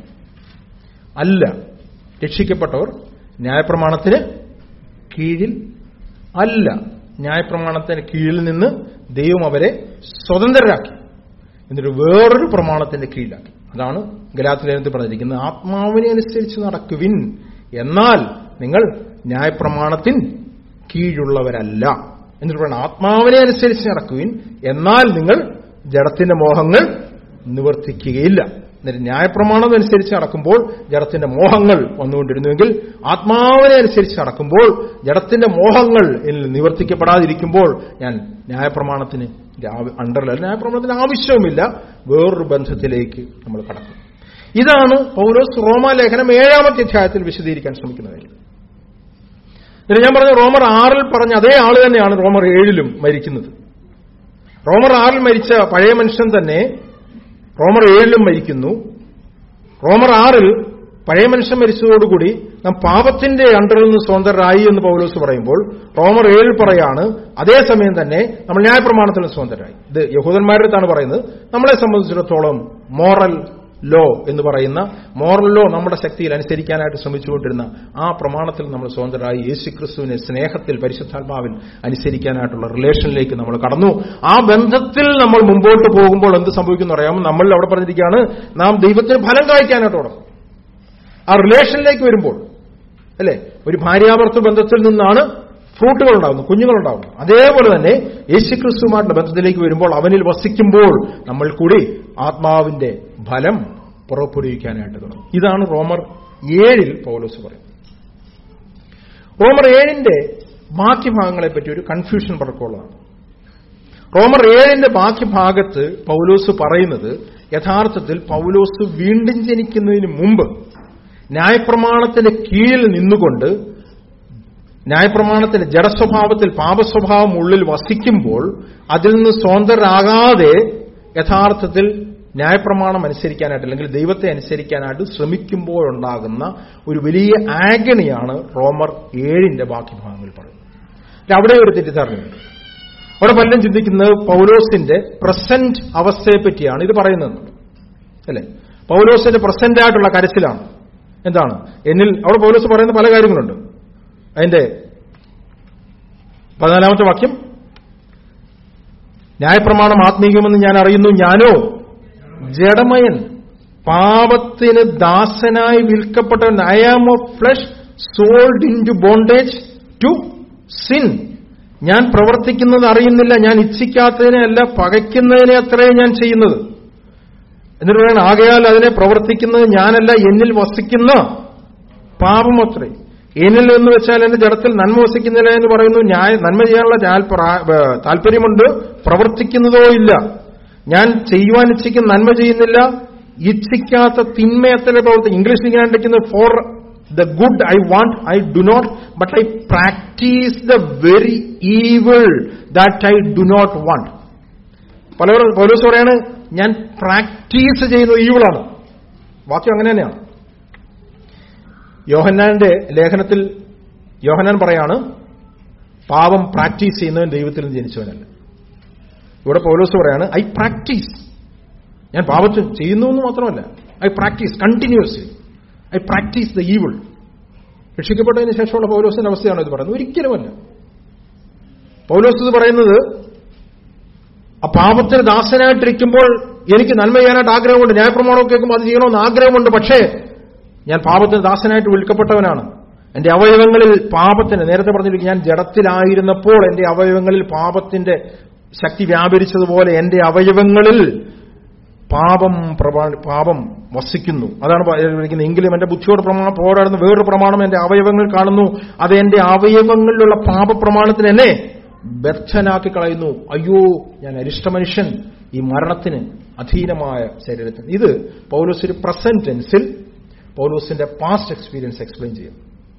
അല്ല രക്ഷിക്കപ്പെട്ടവർ ന്യായപ്രമാണത്തിന് കീഴിൽ അല്ല ന്യായപ്രമാണത്തിന് കീഴിൽ നിന്ന് ദൈവം അവരെ സ്വതന്ത്രരാക്കി എന്നിട്ട് വേറൊരു പ്രമാണത്തിന്റെ കീഴിലാക്കി അതാണ് ഗലാത്തിലേനത്തിൽ പറഞ്ഞിരിക്കുന്നത് ആത്മാവിനെ അനുസരിച്ച് നടക്കുവിൻ എന്നാൽ നിങ്ങൾ ന്യായപ്രമാണത്തിൻ കീഴുള്ളവരല്ല എന്നിട്ട് പറയണം ആത്മാവിനെ അനുസരിച്ച് നടക്കുവിൻ എന്നാൽ നിങ്ങൾ ജഡത്തിന്റെ മോഹങ്ങൾ നിവർത്തിക്കുകയില്ല എന്നിട്ട് ന്യായപ്രമാണം അനുസരിച്ച് നടക്കുമ്പോൾ ജഡത്തിന്റെ മോഹങ്ങൾ വന്നുകൊണ്ടിരുന്നുവെങ്കിൽ ആത്മാവിനെ അനുസരിച്ച് നടക്കുമ്പോൾ ജഡത്തിന്റെ മോഹങ്ങൾ എന്നിൽ നിവർത്തിക്കപ്പെടാതിരിക്കുമ്പോൾ ഞാൻ ന്യായപ്രമാണത്തിന് അണ്ടറിലല്ല ന്യായപ്രമാണത്തിന് ആവശ്യവുമില്ല വേറൊരു ബന്ധത്തിലേക്ക് നമ്മൾ കടക്കും ഇതാണ് പൗലോസ് റോമാലേഖനം ഏഴാമത്തെ അധ്യായത്തിൽ വിശദീകരിക്കാൻ ശ്രമിക്കുന്ന കാര്യം എന്നിട്ട് ഞാൻ പറഞ്ഞ റോമർ ആറിൽ പറഞ്ഞ അതേ ആള് തന്നെയാണ് റോമർ ഏഴിലും മരിക്കുന്നത് റോമർ ആറിൽ മരിച്ച പഴയ മനുഷ്യൻ തന്നെ റോമർ ഏഴിലും മരിക്കുന്നു റോമർ ആറിൽ പഴയ മനുഷ്യൻ മരിച്ചതോടുകൂടി നാം പാപത്തിന്റെ അണ്ടറിൽ നിന്ന് സ്വതന്ത്രരായി എന്ന് പൗലോസ് പറയുമ്പോൾ റോമർ ഏഴിൽ പറയാണ് അതേസമയം തന്നെ നമ്മൾ ന്യായപ്രമാണത്തിൽ നിന്ന് സ്വതന്ത്രരായി ഇത് യഹൂദന്മാരുടെ അടുത്താണ് പറയുന്നത് നമ്മളെ സംബന്ധിച്ചിടത്തോളം മോറൽ ലോ എന്ന് പറയുന്ന മോറൽ ലോ നമ്മുടെ ശക്തിയിൽ അനുസരിക്കാനായിട്ട് ശ്രമിച്ചുകൊണ്ടിരുന്ന ആ പ്രമാണത്തിൽ നമ്മൾ സ്വതന്ത്രരായി യേശുക്രിസ്തുവിനെ സ്നേഹത്തിൽ പരിശുദ്ധാത്മാവിൽ അനുസരിക്കാനായിട്ടുള്ള റിലേഷനിലേക്ക് നമ്മൾ കടന്നു ആ ബന്ധത്തിൽ നമ്മൾ മുമ്പോട്ട് പോകുമ്പോൾ എന്ത് സംഭവിക്കുന്നു അറിയാമോ നമ്മൾ അവിടെ പറഞ്ഞിരിക്കുകയാണ് നാം ദൈവത്തിന് ഫലം കായ്ക്കാനായിട്ട് തുടങ്ങും ആ റിലേഷനിലേക്ക് വരുമ്പോൾ അല്ലെ ഒരു ഭാര്യാഭർത്തൃ ബന്ധത്തിൽ നിന്നാണ് ഫ്രൂട്ടുകൾ ഉണ്ടാകുന്നു കുഞ്ഞുങ്ങളുണ്ടാകുന്നു അതേപോലെ തന്നെ യേശുക്രിസ്തുമായിട്ടുള്ള ബന്ധത്തിലേക്ക് വരുമ്പോൾ അവനിൽ വസിക്കുമ്പോൾ നമ്മൾ കൂടി ആത്മാവിന്റെ ഫലം പുറപ്പെടുവിക്കാനായിട്ട് തുടങ്ങും ഇതാണ് റോമർ ഏഴിൽ പൗലോസ് പറയുന്നത് റോമർ ഏഴിന്റെ ബാക്കി ഭാഗങ്ങളെ പറ്റി ഒരു കൺഫ്യൂഷൻ പടക്കമുള്ളതാണ് റോമർ ഏഴിന്റെ ബാക്കി ഭാഗത്ത് പൗലോസ് പറയുന്നത് യഥാർത്ഥത്തിൽ പൗലോസ് വീണ്ടും ജനിക്കുന്നതിന് മുമ്പ് ന്യായപ്രമാണത്തിന്റെ കീഴിൽ നിന്നുകൊണ്ട് ന്യായപ്രമാണത്തിന്റെ ജഡസ്വഭാവത്തിൽ പാപസ്വഭാവം ഉള്ളിൽ വസിക്കുമ്പോൾ അതിൽ നിന്ന് സ്വതന്ത്രരാകാതെ യഥാർത്ഥത്തിൽ ന്യായപ്രമാണം അനുസരിക്കാനായിട്ട് അല്ലെങ്കിൽ ദൈവത്തെ അനുസരിക്കാനായിട്ട് ശ്രമിക്കുമ്പോഴുണ്ടാകുന്ന ഒരു വലിയ ആഗണിയാണ് റോമർ ഏഴിന്റെ ബാക്കി ഭാഗങ്ങളിൽ പറയുന്നത് അവിടെ ഒരു തെറ്റിദ്ധാരണയുണ്ട് അവിടെ പലരും ചിന്തിക്കുന്നത് പൗലോസിന്റെ പ്രസന്റ് അവസ്ഥയെ പറ്റിയാണ് ഇത് പറയുന്നത് അല്ലെ പൗലോസിന്റെ പ്രസന്റ് ആയിട്ടുള്ള കരച്ചിലാണ് എന്താണ് എന്നിൽ അവിടെ പൗലോസ് പറയുന്ന പല കാര്യങ്ങളുണ്ട് അതിന്റെ പതിനാലാമത്തെ വാക്യം ന്യായപ്രമാണം ആത്മീയമെന്ന് ഞാൻ അറിയുന്നു ഞാനോ ജഡമയൻ പാപത്തിന് ദാസനായി വിൽക്കപ്പെട്ടവൻ I am of flesh sold into bondage to sin ഞാൻ പ്രവർത്തിക്കുന്നത് അറിയുന്നില്ല ഞാൻ ഇച്ഛിക്കാത്തതിനെ അല്ല പകയ്ക്കുന്നതിനെ അത്രേ ഞാൻ ചെയ്യുന്നത് എന്നിട്ട് പറയണം ആകയാൽ അതിനെ പ്രവർത്തിക്കുന്നത് ഞാനല്ല എന്നിൽ വസിക്കുന്ന പാപം അത്രേ എന്നിൽ എന്ന് വെച്ചാൽ എന്റെ ജഡത്തിൽ നന്മ വസിക്കുന്നില്ല എന്ന് പറയുന്നു ന്യായ നന്മ ചെയ്യാനുള്ള താല്പ- ഏ, താല്പര്യമുണ്ട് പ്രവർത്തിക്കുന്നതോ ഇല്ല ഞാൻ ചെയ്യുവാൻ ഇച്ഛിക്കുന്ന നന്മ ചെയ്യുന്നില്ല ഇച്ഛിക്കാത്ത തിന്മയത്തിലെ പ്രവർത്തി ഇംഗ്ലീഷിൽ ഞാൻ എടുക്കുന്നത് for the good I want I do not but I practice the very evil that I do not want പലവരും പോലീസ് പറയാണ് ഞാൻ പ്രാക്ടീസ് ചെയ്യുന്നത് ഈവിളാണ് വാക്യം അങ്ങനെ തന്നെയാണ് യോഹന്നാന്റെ ലേഖനത്തിൽ യോഹന്നാൻ പറയാണ് പാപം പ്രാക്ടീസ് ചെയ്യുന്നവൻ ദൈവത്തിൽ നിന്ന് ജനിച്ചവനല്ല ഇവിടെ പൗലോസ് പറയാണ് ഐ പ്രാക്ടീസ് ഞാൻ പാപത്ത് ചെയ്യുന്നു എന്ന് മാത്രമല്ല I practice continuously I practice the evil രക്ഷിക്കപ്പെട്ടതിന് ശേഷമുള്ള പൗലോസിന്റെ അവസ്ഥയാണോ ഇത് പറയുന്നത് ഒരിക്കലുമല്ല പൗലോസ് ഇത് പറയുന്നത് ആ പാപത്തിന് ദാസനായിട്ടിരിക്കുമ്പോൾ എനിക്ക് നന്മ ചെയ്യാനായിട്ട് ആഗ്രഹമുണ്ട് ന്യായപ്രമാണമൊക്കെ കേൾക്കുമ്പോൾ അത് ചെയ്യണമെന്ന് ആഗ്രഹമുണ്ട് പക്ഷേ ഞാൻ പാപത്തിന് ദാസനായിട്ട് വിൽക്കപ്പെട്ടവനാണ് എന്റെ അവയവങ്ങളിൽ പാപത്തിന് നേരത്തെ പറഞ്ഞിരിക്കും ഞാൻ ജഡത്തിലായിരുന്നപ്പോൾ എന്റെ അവയവങ്ങളിൽ പാപത്തിന്റെ ശക്തി വ്യാപരിച്ചതുപോലെ എന്റെ അവയവങ്ങളിൽ പാപം പ്രമാ- പാപം വസിക്കുന്നു അതാണ് വിളിക്കുന്നത് എങ്കിലും എന്റെ ബുദ്ധിയോട് പ്രമാണം പോരാടുന്ന വേറൊരു പ്രമാണം എന്റെ അവയവങ്ങൾ കാണുന്നു അത് എന്റെ അവയവങ്ങളിലുള്ള പാപപ്രമാണത്തിന് എന്നെ ബദ്ധനാക്കി കളയുന്നു അയ്യോ ഞാൻ അരിഷ്ട മനുഷ്യൻ ഈ മരണത്തിന് അധീനമായ ശരീരത്തിന് ഇത് പൗലോസ് ഒരു പ്രസന്റ് ടെൻസിൽ പൗലോസിന്റെ പാസ്റ്റ് എക്സ്പീരിയൻസ് എക്സ്പ്ലെയിൻ ചെയ്യും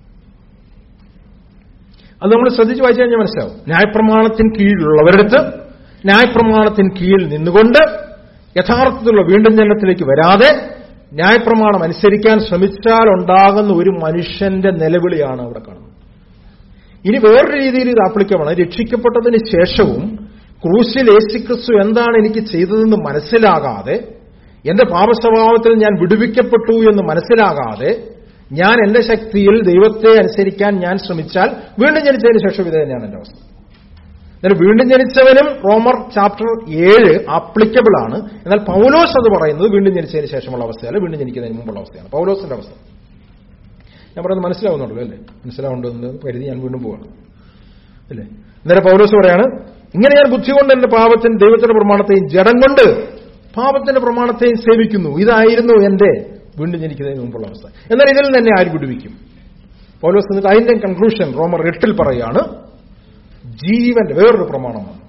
അത് നമ്മൾ ശ്രദ്ധിച്ച് വായിച്ചു കഴിഞ്ഞാൽ മനസ്സിലാവും ന്യായപ്രമാണത്തിന് കീഴിലുള്ളവരടുത്ത് ന്യായപ്രമാണത്തിന് കീഴിൽ നിന്നുകൊണ്ട് യഥാർത്ഥത്തിലുള്ള വീണ്ടും ജനനത്തിലേക്ക് വരാതെ ന്യായപ്രമാണം അനുസരിക്കാൻ ശ്രമിച്ചാൽ ഉണ്ടാകുന്ന ഒരു മനുഷ്യന്റെ നിലവിളിയാണ് അവിടെ കാണുന്നത് ഇനി വേറൊരു രീതിയിൽ ഇത് ആപ്ലിക്കമാണ് രക്ഷിക്കപ്പെട്ടതിന് ശേഷവും ക്രൂശിൽ യേശുക്രിസ്തു എന്താണ് എനിക്ക് ചെയ്തതെന്ന് മനസ്സിലാകാതെ എന്റെ പാപസ്വഭാവത്തിൽ ഞാൻ വിടുവിക്കപ്പെട്ടു എന്ന് മനസ്സിലാകാതെ ഞാൻ എന്റെ ശക്തിയിൽ ദൈവത്തെ അനുസരിക്കാൻ ഞാൻ ശ്രമിച്ചാൽ വീണ്ടും ജനിച്ചതിന് ശേഷം ഇത് തന്നെയാണ് എന്റെ അവസ്ഥ എന്നാൽ വീണ്ടും ജനിച്ചവനും റോമർ ചാപ്റ്റർ ഏഴ് ആപ്ലിക്കബിൾ ആണ് എന്നാൽ പൗലോസ് അത് പറയുന്നത് വീണ്ടും ജനിച്ചതിന് ശേഷമുള്ള അവസ്ഥയല്ല വീണ്ടും ജനിക്കുന്നതിന് മുമ്പുള്ള അവസ്ഥയാണ് പൗലോസിന്റെ അവസ്ഥ ഞാൻ പറയുന്നത് മനസ്സിലാവുന്നുണ്ടല്ലോ അല്ലേ മനസ്സിലാവുണ്ടെന്ന് കരുതി ഞാൻ വീണ്ടും പോവാണ് അല്ലേ അന്നേരം പൗലോസ് പറയാണ് ഇങ്ങനെ ഞാൻ ബുദ്ധി കൊണ്ട് എന്റെ പാപത്തിന് ദൈവത്തിന്റെ പ്രമാണത്തെയും ജഡം കൊണ്ട് പാപത്തിന്റെ പ്രമാണത്തെയും സേവിക്കുന്നു ഇതായിരുന്നു എന്റെ വീണ്ടും ജനിക്കുന്നതിന് മുമ്പുള്ള അവസ്ഥ എന്നാൽ ഇതിൽ തന്നെ ആര് വിടുവിക്കും പൗലോസ് എന്നിട്ട് അതിന്റെ കൺക്ലൂഷൻ റോമർ എട്ടിൽ പറയാണ് ജീവന്റെ വേറൊരു പ്രമാണമാണ്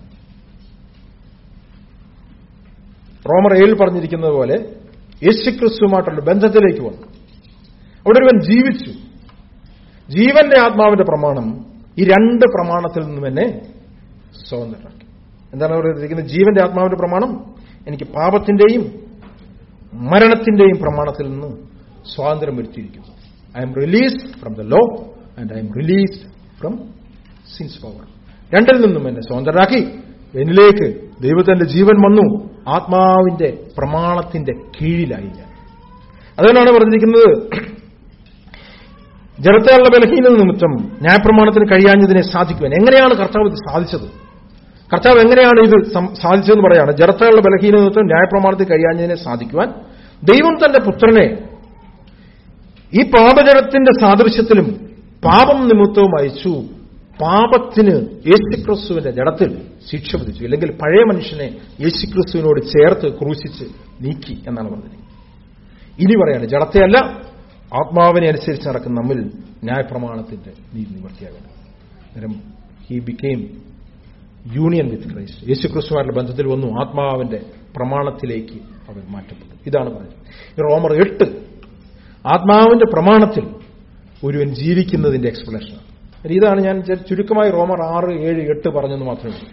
റോമർ ഏഴിൽ പറഞ്ഞിരിക്കുന്നത് പോലെ യേശുക്രിസ്തുമായിട്ടുള്ള ബന്ധത്തിലേക്ക് വന്നു അവിടെ ഒരുവൻ ജീവിച്ചു ജീവന്റെ ആത്മാവിന്റെ പ്രമാണം ഈ രണ്ട് പ്രമാണത്തിൽ നിന്നും എന്നെ സ്വതന്ത്രരാക്കി എന്താണ് പറഞ്ഞിരിക്കുന്നത് ജീവന്റെ ആത്മാവിന്റെ പ്രമാണം എനിക്ക് പാപത്തിന്റെയും മരണത്തിന്റെയും പ്രമാണത്തിൽ നിന്ന് സ്വാതന്ത്ര്യം വരുത്തിയിരിക്കുന്നു I am released from the law and I am released from sin's power രണ്ടിൽ നിന്നും എന്നെ സ്വതന്ത്രരാക്കി എന്നിലേക്ക് ദൈവത്തിന്റെ ജീവൻ വന്നു ആത്മാവിന്റെ പ്രമാണത്തിന്റെ കീഴിലായി ഞാൻ അതുകൊണ്ടാണ് പറഞ്ഞിരിക്കുന്നത് ജനത്താലുള്ള ബലഹീനത നിമിത്തം ന്യായപ്രമാണത്തിന് കഴിയാഞ്ഞതിനെ സാധിക്കുവാൻ എങ്ങനെയാണ് കർത്താവ് ഇത് സാധിച്ചത് കർത്താവ് എങ്ങനെയാണ് ഇത് സം- സാധിച്ചതെന്ന് പറയാണ് ജനത്താലുള്ള ബലഹീനത നിമിത്തം ന്യായപ്രമാണത്തിൽ കഴിയാഞ്ഞതിനെ സാധിക്കുവാൻ ദൈവം തന്റെ പുത്രനെ ഈ പാപജനത്തിന്റെ സാദൃശ്യത്തിലും പാപം നിമിത്തവും അയച്ചു പാപത്തിന് യേശുക്രിസ്തുവിന്റെ ജഡത്തിൽ ശിക്ഷ വിധിച്ചു അല്ലെങ്കിൽ പഴയ മനുഷ്യനെ യേശുക്രിസ്തുവിനോട് ചേർത്ത് ക്രൂശിച്ച് നീക്കി എന്നാണ് പറഞ്ഞത് ഇനി പറയാണ് ജഡത്തെയല്ല ആത്മാവിനെ അനുസരിച്ച് നടക്കുന്ന നമ്മിൽ ന്യായപ്രമാണത്തിന്റെ നീതി നിവർത്തിയാകണം അന്നേരം he became union with Christ Yesu ക്രിസ്തുമാരുടെ ബന്ധത്തിൽ വന്നു ആത്മാവിന്റെ പ്രമാണത്തിലേക്ക് അവൻ മാറ്റപ്പെട്ടു ഇതാണ് പറഞ്ഞത് ഈ റോമർ എട്ട് ആത്മാവിന്റെ പ്രമാണത്തിൽ ഒരുവൻ ജീവിക്കുന്നതിന്റെ എക്സ്പ്ലനേഷനാണ് ഇതാണ് ഞാൻ ചെ- ചുരുക്കമായി റോമർ ആറ് ഏഴ് എട്ട് പറഞ്ഞെന്ന് മാത്രമേ ഉള്ളൂ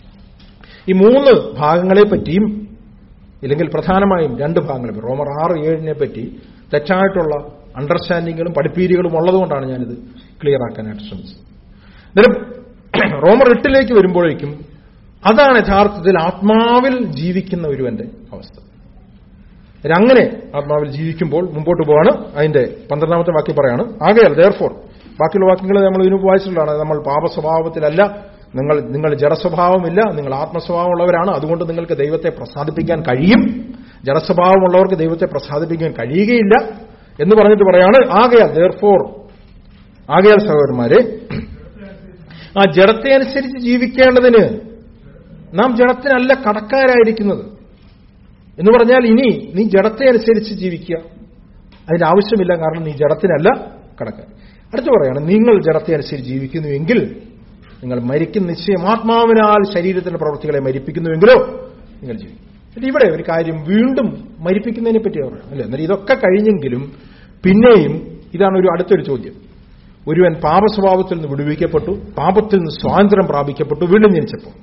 ഈ മൂന്ന് ഭാഗങ്ങളെ പറ്റിയും ഇല്ലെങ്കിൽ പ്രധാനമായും രണ്ട് ഭാഗങ്ങളെ പറ്റി റോമർ ആറ് ഏഴിനെ പറ്റി തെറ്റായിട്ടുള്ള അണ്ടർസ്റ്റാൻഡിങ്ങുകളും പഠിപ്പീരികളും ഉള്ളതുകൊണ്ടാണ് ഞാനിത് ക്ലിയർ ആക്കാനായിട്ട് ശ്രമിച്ചത് അന്നേരം റോമർ എട്ടിലേക്ക് വരുമ്പോഴേക്കും അതാണ് യഥാർത്ഥത്തിൽ ആത്മാവിൽ ജീവിക്കുന്ന ഒരുവന്റെ അവസ്ഥ അന്നേരം അങ്ങനെ ആത്മാവിൽ ജീവിക്കുമ്പോൾ മുമ്പോട്ട് പോവാണ് അതിന്റെ പന്ത്രണ്ടാമത്തെ വാക്യം പറയാണ് ആകയാൽ ദയർഫോർ ബാക്കിയുള്ള വാക്യങ്ങൾ നമ്മൾ ഇതിനു വായിച്ചിട്ടുള്ളതാണ് നമ്മൾ പാപസ്വഭാവത്തിലല്ല നിങ്ങൾ നിങ്ങൾ ജഡസ്വഭാവമില്ല നിങ്ങൾ ആത്മസ്വഭാവമുള്ളവരാണ് അതുകൊണ്ട് നിങ്ങൾക്ക് ദൈവത്തെ പ്രസാദിപ്പിക്കാൻ കഴിയും ജഡസ്വഭാവമുള്ളവർക്ക് ദൈവത്തെ പ്രസാദിപ്പിക്കാൻ കഴിയുകയില്ല എന്ന് പറഞ്ഞിട്ട് പറയാണ് ആകയാൽ ദയർഫോർ ആകയാൽ സഹോദരന്മാരെ ആ ജഡത്തെ അനുസരിച്ച് ജീവിക്കേണ്ടതിന് നാം ജഡത്തിനല്ല കടക്കാരായിരിക്കുന്നത് എന്ന് പറഞ്ഞാൽ ഇനി നീ ജഡത്തെ അനുസരിച്ച് ജീവിക്കുക അതിന്റെ ആവശ്യമില്ല കാരണം നീ ജഡത്തിനല്ല കടക്കാൻ അടുത്ത് പറയാണ് നിങ്ങൾ ജഡത്തെ അനുസരിച്ച് ജീവിക്കുന്നുവെങ്കിൽ നിങ്ങൾ മരിക്കുന്ന നിശ്ചയം ആത്മാവിനാൽ ശരീരത്തിന്റെ പ്രവൃത്തികളെ മരിപ്പിക്കുന്നുവെങ്കിലോ നിങ്ങൾ ജീവിക്കും എന്നിട്ട് ഇവിടെ ഒരു കാര്യം വീണ്ടും മരിപ്പിക്കുന്നതിനെ പറ്റി പറയാം അല്ലേ എന്നാൽ ഇതൊക്കെ കഴിഞ്ഞെങ്കിലും പിന്നെയും ഇതാണ് ഒരു അടുത്തൊരു ചോദ്യം ഒരുവൻ പാപസ്വഭാവത്തിൽ നിന്ന് വിടുവിക്കപ്പെട്ടു പാപത്തിൽ നിന്ന് സ്വാതന്ത്ര്യം പ്രാപിക്കപ്പെട്ടു വീണ്ടും ജനിച്ചപ്പോൾ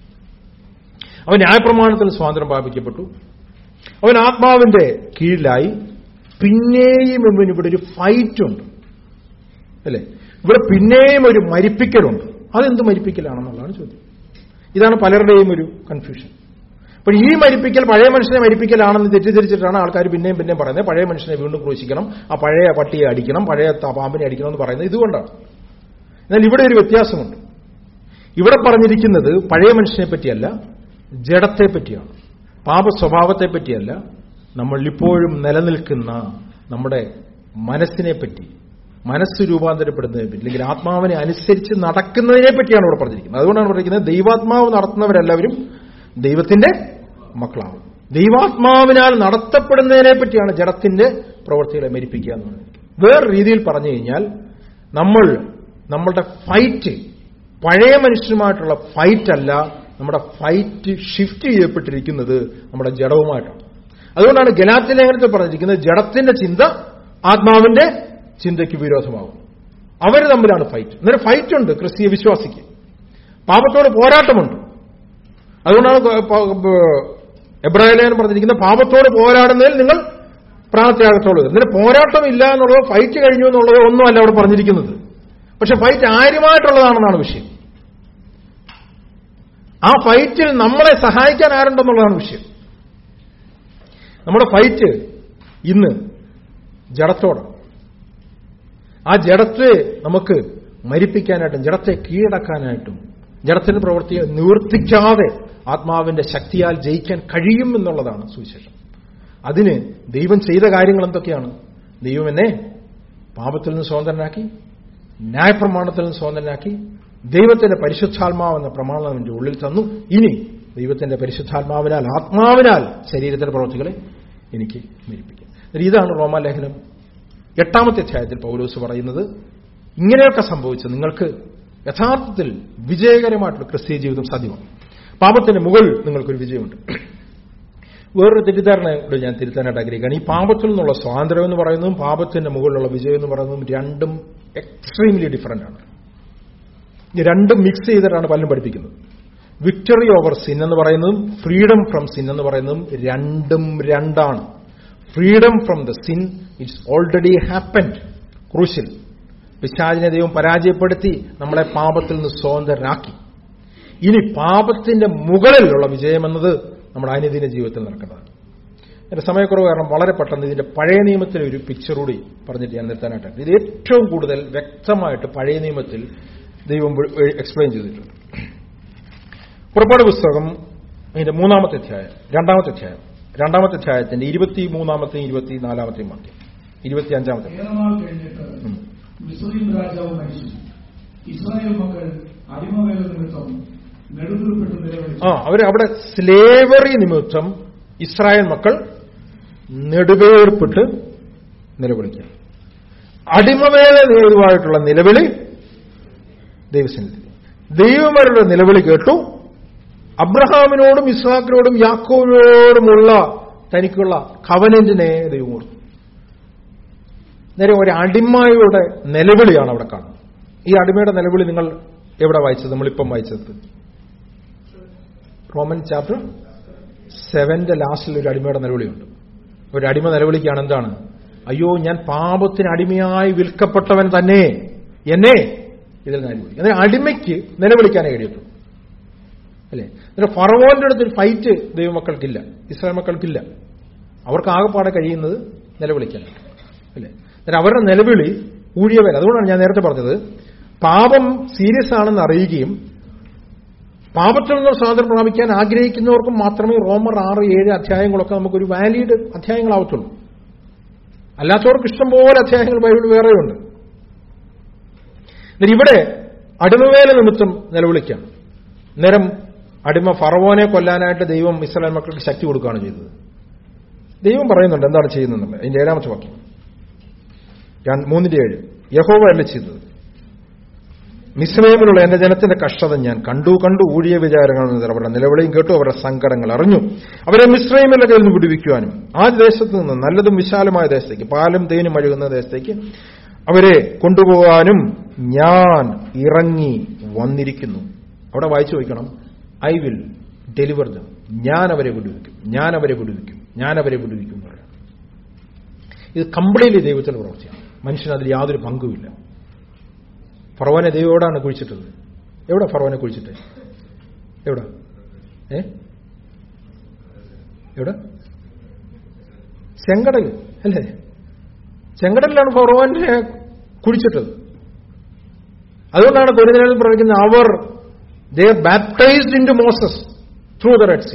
അവൻ ന്യായപ്രമാണത്തിൽ നിന്ന് സ്വാതന്ത്ര്യം പ്രാപിക്കപ്പെട്ടു അവൻ ആത്മാവിന്റെ കീഴിലായി പിന്നെയും ഇവന് ഇവിടെ ഒരു ഫൈറ്റ് ഉണ്ട് അല്ലേ ഇവിടെ പിന്നെയും ഒരു മരിപ്പിക്കലുണ്ട് അതെന്ത് മരിപ്പിക്കലാണെന്നുള്ളതാണ് ചോദ്യം ഇതാണ് പലരുടെയും ഒരു കൺഫ്യൂഷൻ അപ്പോൾ ഈ മരിപ്പിക്കൽ പഴയ മനുഷ്യനെ മരിപ്പിക്കലാണെന്ന് തെറ്റിദ്ധരിച്ചിട്ടാണ് ആൾക്കാർ പിന്നെയും പിന്നെയും പറയുന്നത് പഴയ മനുഷ്യനെ വീണ്ടും ക്രൂശിക്കണം ആ പഴയ പട്ടിയെ അടിക്കണം പഴയ ത- പാമ്പിനെ അടിക്കണം എന്ന് പറയുന്നത് ഇതുകൊണ്ടാണ് എന്നാൽ ഇവിടെ ഒരു വ്യത്യാസമുണ്ട് ഇവിടെ പറഞ്ഞിരിക്കുന്നത് പഴയ മനുഷ്യനെ പറ്റിയല്ല ജഡത്തെ പറ്റിയാണ് പാപ സ്വഭാവത്തെ പറ്റിയല്ല നമ്മൾ ഇപ്പോഴും നിലനിൽക്കുന്ന നമ്മുടെ മനസ്സിനെ പറ്റി മനസ്സ് രൂപാന്തരപ്പെടുന്നതിനെ പറ്റി അല്ലെങ്കിൽ ആത്മാവിനെ അനുസരിച്ച് നടക്കുന്നതിനെ പറ്റിയാണ് ഇവിടെ പറഞ്ഞിരിക്കുന്നത് അതുകൊണ്ടാണ് പറഞ്ഞിരിക്കുന്നത് ദൈവാത്മാവ് നടത്തുന്നവരെല്ലാവരും ദൈവത്തിന്റെ മക്കളാവും ദൈവാത്മാവിനാൽ നടത്തപ്പെടുന്നതിനെ പറ്റിയാണ് ജഡത്തിന്റെ പ്രവൃത്തികളെ മരിപ്പിക്കുക എന്ന് പറയുന്നത് വേറെ രീതിയിൽ പറഞ്ഞു കഴിഞ്ഞാൽ നമ്മൾ നമ്മളുടെ ഫൈറ്റ് പഴയ മനുഷ്യരുമായിട്ടുള്ള ഫൈറ്റ് അല്ല നമ്മുടെ ഫൈറ്റ് ഷിഫ്റ്റ് ചെയ്യപ്പെട്ടിരിക്കുന്നത് നമ്മുടെ ജഡവുമായിട്ടാണ് അതുകൊണ്ടാണ് ഗലാത്തി ലേഖനത്തിൽ പറഞ്ഞിരിക്കുന്നത് ജഡത്തിന്റെ ചിന്ത ആത്മാവിന്റെ ചിന്തയ്ക്ക് വിരോധമാകും അവർ തമ്മിലാണ് ഫൈറ്റ് എന്നൊരു ഫൈറ്റ് ഉണ്ട് ക്രിസ്തീയ വിശ്വാസിക്ക് പാപത്തോട് പോരാട്ടമുണ്ട് അതുകൊണ്ടാണ് എബ്രാഹിലേഖനം പറഞ്ഞിരിക്കുന്നത് പാപത്തോട് പോരാടുന്നതിൽ നിങ്ങൾ പ്രാർത്ഥയാകത്തോളൂ എന്നിട്ട് പോരാട്ടമില്ല എന്നുള്ളത് ഫൈറ്റ് കഴിഞ്ഞു എന്നുള്ളത് ഒന്നുമല്ല അവിടെ പറഞ്ഞിരിക്കുന്നത് പക്ഷെ ഫൈറ്റ് ആരുമായിട്ടുള്ളതാണെന്നാണ് വിഷയം ആ ഫൈറ്റിൽ നമ്മളെ സഹായിക്കാൻ ആരുണ്ടെന്നുള്ളതാണ് വിഷയം നമ്മുടെ ഫൈറ്റ് ഇന്ന് ജഡത്തോടാണ് ആ ജഡത്തെ നമുക്ക് മരിപ്പിക്കാനായിട്ടും ജഡത്തെ കീഴടക്കാനായിട്ടും ജഡത്തിന്റെ പ്രവൃത്തിയെ നിവർത്തിക്കാതെ ആത്മാവിന്റെ ശക്തിയാൽ ജയിക്കാൻ കഴിയും എന്നുള്ളതാണ് സുവിശേഷം അതിന് ദൈവം ചെയ്ത കാര്യങ്ങൾ എന്തൊക്കെയാണ് ദൈവം എന്നെ പാപത്തിൽ നിന്ന് സ്വതന്ത്രനാക്കി ന്യായപ്രമാണത്തിൽ നിന്ന് സ്വതന്ത്രനാക്കി ദൈവത്തിന്റെ പരിശുദ്ധാത്മാവ് എന്ന പ്രമാണം എന്റെ ഉള്ളിൽ തന്നു ഇനി ദൈവത്തിന്റെ പരിശുദ്ധാത്മാവിനാൽ ആത്മാവിനാൽ ശരീരത്തിന്റെ പ്രവൃത്തികളെ എനിക്ക് മരിപ്പിക്കാം എന്നിട്ട് ഇതാണ് റോമാലേഖനം എട്ടാമത്തെ അധ്യായത്തിൽ പൗലോസ് പറയുന്നത് ഇങ്ങനെയൊക്കെ സംഭവിച്ച് നിങ്ങൾക്ക് യഥാർത്ഥത്തിൽ വിജയകരമായിട്ടുള്ള ക്രിസ്തീയ ജീവിതം സാധ്യമാണ് പാപത്തിന്റെ മുകളിൽ നിങ്ങൾക്കൊരു വിജയമുണ്ട് വേറൊരു തെറ്റിദ്ധാരണ കൂടെ ഞാൻ തിരുത്താനായിട്ട് ആഗ്രഹിക്കുകയാണ് ഈ പാപത്തിൽ നിന്നുള്ള സ്വാതന്ത്ര്യം എന്ന് പറയുന്നതും പാപത്തിന്റെ മുകളിലുള്ള വിജയം എന്ന് പറയുന്നതും രണ്ടും എക്സ്ട്രീംലി ഡിഫറന്റ് ആണ് ഈ രണ്ടും മിക്സ് ചെയ്തിട്ടാണ് പലരും പഠിപ്പിക്കുന്നത് വിക്ടറി ഓവർ സിൻ എന്ന് പറയുന്നതും ഫ്രീഡം ഫ്രം സിൻ എന്ന് പറയുന്നതും രണ്ടും രണ്ടാണ് freedom from the sin it's already happened ക്രൂശിൽ പിശാചിനെ ദൈവം പരാജയപ്പെടുത്തി നമ്മളെ പാപത്തിൽ നിന്ന് സ്വതന്ത്രരാക്കി ഇനി പാപത്തിന്റെ മുകളിലുള്ള വിജയമെന്നത് നമ്മുടെ അനുദിന ജീവിതത്തിൽ നടക്കേണ്ടതാണ് എന്റെ സമയക്കുറവ് കാരണം വളരെ പെട്ടെന്ന് ഇതിന്റെ പഴയ നിയമത്തിലെ ഒരു പിക്ചർ കൂടി പറഞ്ഞിട്ട് ഞാൻ നിർത്താനായിട്ടാണ് ഇത് ഏറ്റവും കൂടുതൽ വ്യക്തമായിട്ട് പഴയ നിയമത്തിൽ ദൈവം എക്സ്പ്ലെയിൻ ചെയ്തിട്ടുണ്ട് പുറപ്പാട് പുസ്തകം അതിന്റെ മൂന്നാമത്തെ അധ്യായം രണ്ടാമത്തെ അധ്യായം രണ്ടാമത്തെ അധ്യായത്തിന്റെ ഇരുപത്തി മൂന്നാമത്തെയും ഇരുപത്തിനാലാമത്തെയും വാക്യം ഇരുപത്തി അഞ്ചാമത്തെ ഏറെ നാൾ കഴിഞ്ഞിട്ട് മിസ്രൈം രാജാവ് മരിച്ചു ഇസ്രായേൽ മക്കൾ അടിമവേല നിമിത്തം നെടുതുരുപ്പെട്ട് നിലവിളിച്ചു ആ അവർ അവിടെ സ്ലേവറി നിമിത്തം ഇസ്രായേൽ മക്കൾ നെടുവേർപ്പിട്ട് നിലവിളിക്കുക അടിമവേല നേതുവായിട്ടുള്ള നിലവിളി ദൈവസന്നിധി ദൈവം അവരുടെ നിലവിളി കേട്ടു അബ്രഹാമിനോടും ഇസ്ഹാക്കിനോടും യാക്കോവിനോടുമുള്ള തനിക്കുള്ള കവനന്റിനെ ദൈവം ഓർത്തു നേരെ ഒരു അടിമയുടെ നിലവിളിയാണ് അവിടെ കാണുന്നത് ഈ അടിമയുടെ നിലവിളി നിങ്ങൾ എവിടെ വായിച്ചത് നമ്മളിപ്പം വായിച്ചത് റോമൻ ചാപ്റ്റർ സെവന്റെ ലാസ്റ്റിൽ ഒരു അടിമയുടെ നിലവിളിയുണ്ട് ഒരു അടിമ നിലവിളിക്കാണ് എന്താണ് അയ്യോ ഞാൻ പാപത്തിന് അടിമയായി വിൽക്കപ്പെട്ടവൻ തന്നെ എന്നെ ഇതിൽ നിലവിളി എന്നാൽ അടിമയ്ക്ക് നിലവിളിക്കാനേ കഴിയത്തുള്ളൂ അല്ലേ എന്നിട്ട് ഫറവോന്റെ അടുത്തൊരു ഫൈറ്റ് ദൈവമക്കൾക്കില്ല ഇസ്രായേൽ മക്കൾക്കില്ല അവർക്ക് ആകെപ്പാടെ കഴിയുന്നത് നിലവിളിക്കാനാണ് അല്ലേ എന്നിട്ട് അവരുടെ നിലവിളി ഊഴിയവേല അതുകൊണ്ടാണ് ഞാൻ നേരത്തെ പറഞ്ഞത് പാപം സീരിയസ് ആണെന്ന് അറിയുകയും പാപത്തിൽ നിന്നും സ്വാതന്ത്ര്യം പ്രാപിക്കാൻ ആഗ്രഹിക്കുന്നവർക്കും മാത്രമേ റോമർ ആറ് ഏഴ് അധ്യായങ്ങളൊക്കെ നമുക്കൊരു വാലിഡ് അധ്യായങ്ങളാവത്തുള്ളൂ അല്ലാത്തവർക്ക് ഇഷ്ടംപോലെ അധ്യായങ്ങൾ ബൈബിൾ വേറെയുണ്ട് എന്നിട്ട് ഇവിടെ അടിമവേല നിമിത്തം നിലവിളിക്കാം നേരം അടിമ ഫറവോനെ കൊല്ലാനായിട്ട് ദൈവം ഇസ്രായേൽ മക്കൾക്ക് ശക്തി കൊടുക്കുകയാണ് ചെയ്തത് ദൈവം പറയുന്നുണ്ട് എന്താണ് ചെയ്യുന്നത് അതിന്റെ ഏഴാമത്തെ വാക്യം രണ്ട്- മൂന്നിന്റെ ഏഴ് യഹോവ അല്ല ചെയ്തത് മിസ്രൈമിലുള്ള എന്റെ ജനത്തിന്റെ കഷ്ടത ഞാൻ കണ്ടു കണ്ടു ഊഴിയ വിചാരങ്ങൾ നിറ- അവരുടെ നിലവിളിയും കേട്ടു അവരുടെ സങ്കടങ്ങൾ അറിഞ്ഞു അവരെ മിസ്രൈമിലെ കയ്യിൽ നിന്ന് വിടുവിക്കുവാനും ആ ദേശത്ത് നിന്ന് നല്ലതും വിശാലമായ ദേശത്തേക്ക് പാലും തേനും അഴുകുന്ന ദേശത്തേക്ക് അവരെ കൊണ്ടുപോകാനും ഞാൻ ഇറങ്ങി വന്നിരിക്കുന്നു അവിടെ വായിച്ചു വയ്ക്കണം ഐ വിൽ ഡെലിവർ ദം ഞാൻ അവരെ വിടുവിക്കും ഞാൻ അവരെ വിടുവിക്കും ഞാൻ അവരെ വിടുവിക്കും എന്ന് പറയാം ഇത് കംപ്ലീറ്റ്ലി ദൈവത്തിന്റെ പ്രവൃത്തിയാണ് മനുഷ്യന് അതിൽ യാതൊരു പങ്കുമില്ല ഫറവനെ ദൈവം എവിടാണ് കുഴിച്ചിട്ടത് എവിടെ ഫറവനെ കുഴിച്ചിട്ട് എവിടെ ഏ എവിടെ ചെങ്കടൽ അല്ലേ ചെങ്കടലിലാണ് ഫറവനെ കുഴിച്ചിട്ടത് അതുകൊണ്ടാണ് കൊരിന്തലിൽ പ്രവചിക്കുന്നത് അവർ they are baptized into Moses through the red sea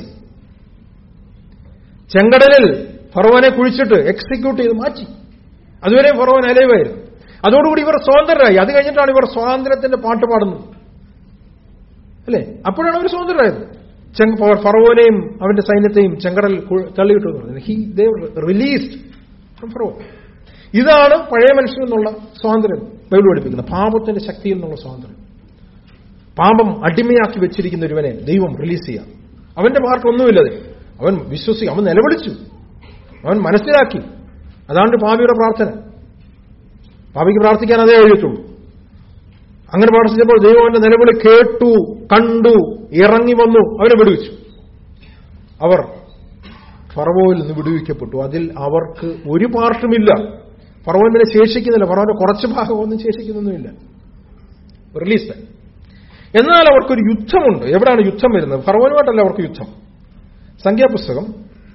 ചെങ്കടലിൽ ഫറവനെ കുഴിച്ചിട്ട് എക്സിക്യൂട്ട് ചെയ്ത് മാറ്റി അതുവരെ ഫറവൻ അലൈവായിരുന്നു അതോടുകൂടി ഇവർ സ്വതന്ത്രരായി അത് കഴിഞ്ഞിട്ടാണ് ഇവർ സ്വാതന്ത്ര്യത്തിന്റെ പാട്ട് പാടുന്നത് അല്ലേ അപ്പോഴാണ് അവർ സ്വതന്ത്രരായത് ചെങ്ക- ഫ- ഫറവോനെയും അവന്റെ സൈന്യത്തെയും ചെങ്കടൽ കു- തള്ളിയിട്ടു എന്ന് പറഞ്ഞു ഹി ദേ റിലീസ്ഡ് ഫ്രം ഫറവോൻ ഇതാണ് പഴയ മനുഷ്യനിൽ നിന്നുള്ള സ്വാതന്ത്ര്യം ബൈബിൾ പഠിപ്പിക്കുന്നത് പാപത്തിന്റെ ശക്തിയിൽ നിന്നുള്ള സ്വാതന്ത്ര്യം പാപം അടിമയാക്കി വെച്ചിരിക്കുന്ന ഒരുവനെ ദൈവം റിലീസ് ചെയ്യാം അവന്റെ പാർട്ട് ഒന്നുമില്ലത് അവൻ വിശ്വസിക്കും അവൻ നിലവിളിച്ചു അവൻ മനസ്സിലാക്കി അതാണ് പാപിയുടെ പ്രാർത്ഥന പാപിക്ക് പ്രാർത്ഥിക്കാൻ അതേ കഴിയത്തുള്ളൂ അങ്ങനെ പ്രാർത്ഥിച്ചപ്പോൾ ദൈവം അവന്റെ നിലവിളി കേട്ടു കണ്ടു ഇറങ്ങി വന്നു അവനെ വിടുവിച്ചു അവർ ഫറവോയിൽ നിന്ന് വിടുവിക്കപ്പെട്ടു അതിൽ അവർക്ക് ഒരു പാർട്ടുമില്ല ഫറവോൻ പിന്നെ ശേഷിക്കുന്നില്ല ഫറവോന്റെ കുറച്ച് ഭാഗമൊന്നും ശേഷിക്കുന്നൊന്നുമില്ല റിലീസ് എന്നാൽ അവർക്കൊരു യുദ്ധമുണ്ട് എവിടെയാണ് യുദ്ധം വരുന്നത് ഫറവോനുമായിട്ടല്ല അവർക്ക് യുദ്ധം സംഖ്യാപുസ്തകം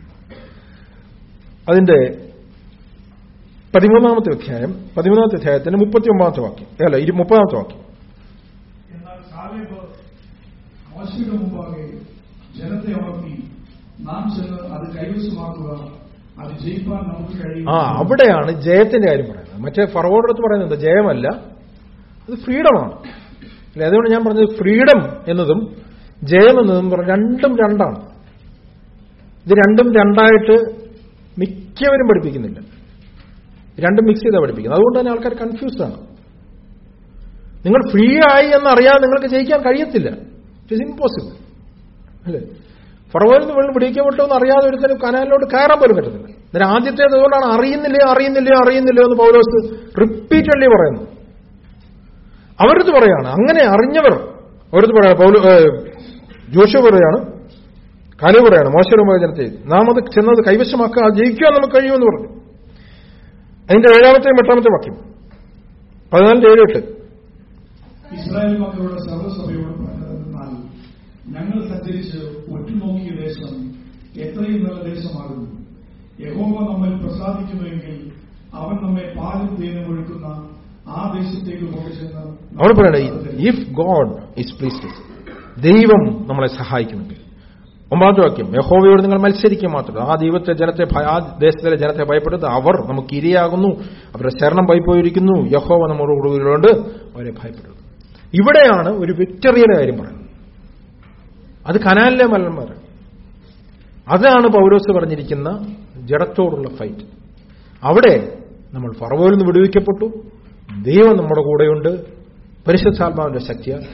അതിന്റെ പതിമൂന്നാമത്തെ അധ്യായം പതിമൂന്നാമത്തെ അധ്യായത്തിന്റെ മുപ്പത്തി ഒമ്പതാമത്തെ വാക്യം അല്ല ഇരു മുപ്പതാമത്തെ വാക്യം എന്നാൽ കാലേബ് മോശയുടെ മുമ്പാകെ ജനത്തെ ഉണർത്തി നാം ചെന്ന് അത് കൈവശമാക്കുക അത് ജയിപ്പാൻ നമുക്ക് കഴിയും ആ അവിടെയാണ് ജയത്തിന്റെ കാര്യം പറയുന്നത് മറ്റേ ഫറവോയുടെ അടുത്ത് പറയുന്നത് ജയമല്ല അത് ഫ്രീഡമാണ് അല്ലെ അതുകൊണ്ട് ഞാൻ പറഞ്ഞത് ഫ്രീഡം എന്നതും ജയം എന്നതും പറ- രണ്ടും രണ്ടാണ് ഇത് രണ്ടും രണ്ടായിട്ട് മിക്കവരും പഠിപ്പിക്കുന്നില്ല രണ്ടും മിക്സ് ചെയ്താ പഠിപ്പിക്കുന്നത് അതുകൊണ്ട് തന്നെ ആൾക്കാർ കൺഫ്യൂസ്ഡ് ആണ് നിങ്ങൾ ഫ്രീ ആയി എന്നറിയാതെ നിങ്ങൾക്ക് ജയിക്കാൻ കഴിയത്തില്ല ഇറ്റ് ഇസ് ഇമ്പോസിബിൾ അല്ലേ ഫറവോയിൽ നിന്ന് വെള്ളം പിടിക്കപ്പെട്ടു എന്ന് അറിയാതെ ഒരുത്തരും കനാലിലോട്ട് കയറാൻ പോലും പറ്റത്തില്ല എന്നാൽ ആദ്യത്തേത് അതുകൊണ്ടാണ് അറിയുന്നില്ലേ അറിയുന്നില്ലേ അറിയുന്നില്ലേ എന്ന് പൗലോസ് റിപ്പീറ്റഡ്ലി പറയുന്നു അവരത് പറയാണ് അങ്ങനെ അറിഞ്ഞവർ അവരത് പറയാണ് പൗല ജോഷു പറയാണ് കാലു പറയാണ് മോശരമായ ജനത്തെ നാം അത് ചെന്നത് കൈവശമാക്കുക അത് ജയിക്കാൻ നമുക്ക് കഴിയുമെന്ന് പറഞ്ഞു അതിന്റെ ഏഴാമത്തെയും എട്ടാമത്തെ വാക്യം പതിനാലിന്റെ ഏഴ് എട്ട് ഇസ്രായേൽ മക്കളുടെ സർവ്വസഭയോട് പറഞ്ഞതെന്നാൽ ഞങ്ങൾ സഞ്ചരിച്ച് ഒറ്റുനോക്കിയ ദേശം എത്രയും നല്ല ദേശമാകുന്നു യഹോവ നമ്മിൽ പ്രസാദിക്കുന്നുവെങ്കിൽ അവൻ നമ്മെ പാലും തേനും ഒഴുക്കുന്ന ആ ദേശത്തേക്ക് കൊണ്ടുചെന്ന് അവിടെ പറയണേ ഇഫ് ഗോഡ് ഇസ് പ്ലീസ്ഡ് ദൈവം നമ്മളെ സഹായിക്കുമെങ്കിൽ ഒമ്പതാമത്തെ വാക്യം യഹോവയോട് നിങ്ങൾ മത്സരിക്കുക മാത്രം ആ ദൈവത്തെ ജനത്തെ ഭയ- ആ ദേശത്തിലെ ജനത്തെ ഭയപ്പെടുന്നത് അവർ നമുക്ക് ഇരയാകുന്നു അവരുടെ ശരണം പോയിരിക്കുന്നു യഹോവ നമ്മുടെ കൂടുതലുണ്ട് അവരെ ഭയപ്പെടുന്നു ഇവിടെയാണ് ഒരു വിക്ടറിയുടെ കാര്യം പറയുന്നത് അത് കനാലിലെ മലന്മാരാണ് അതാണ് പൗലോസ് പറഞ്ഞിരിക്കുന്ന ജഡത്തോടുള്ള ഫൈറ്റ് അവിടെ നമ്മൾ ഫറവോയിൽ നിന്ന് വിടുവിക്കപ്പെട്ടു ദൈവം നമ്മുടെ കൂടെയുണ്ട് പരിശുദ്ധാത്മാവിന്റെ ശക്തിയാൽ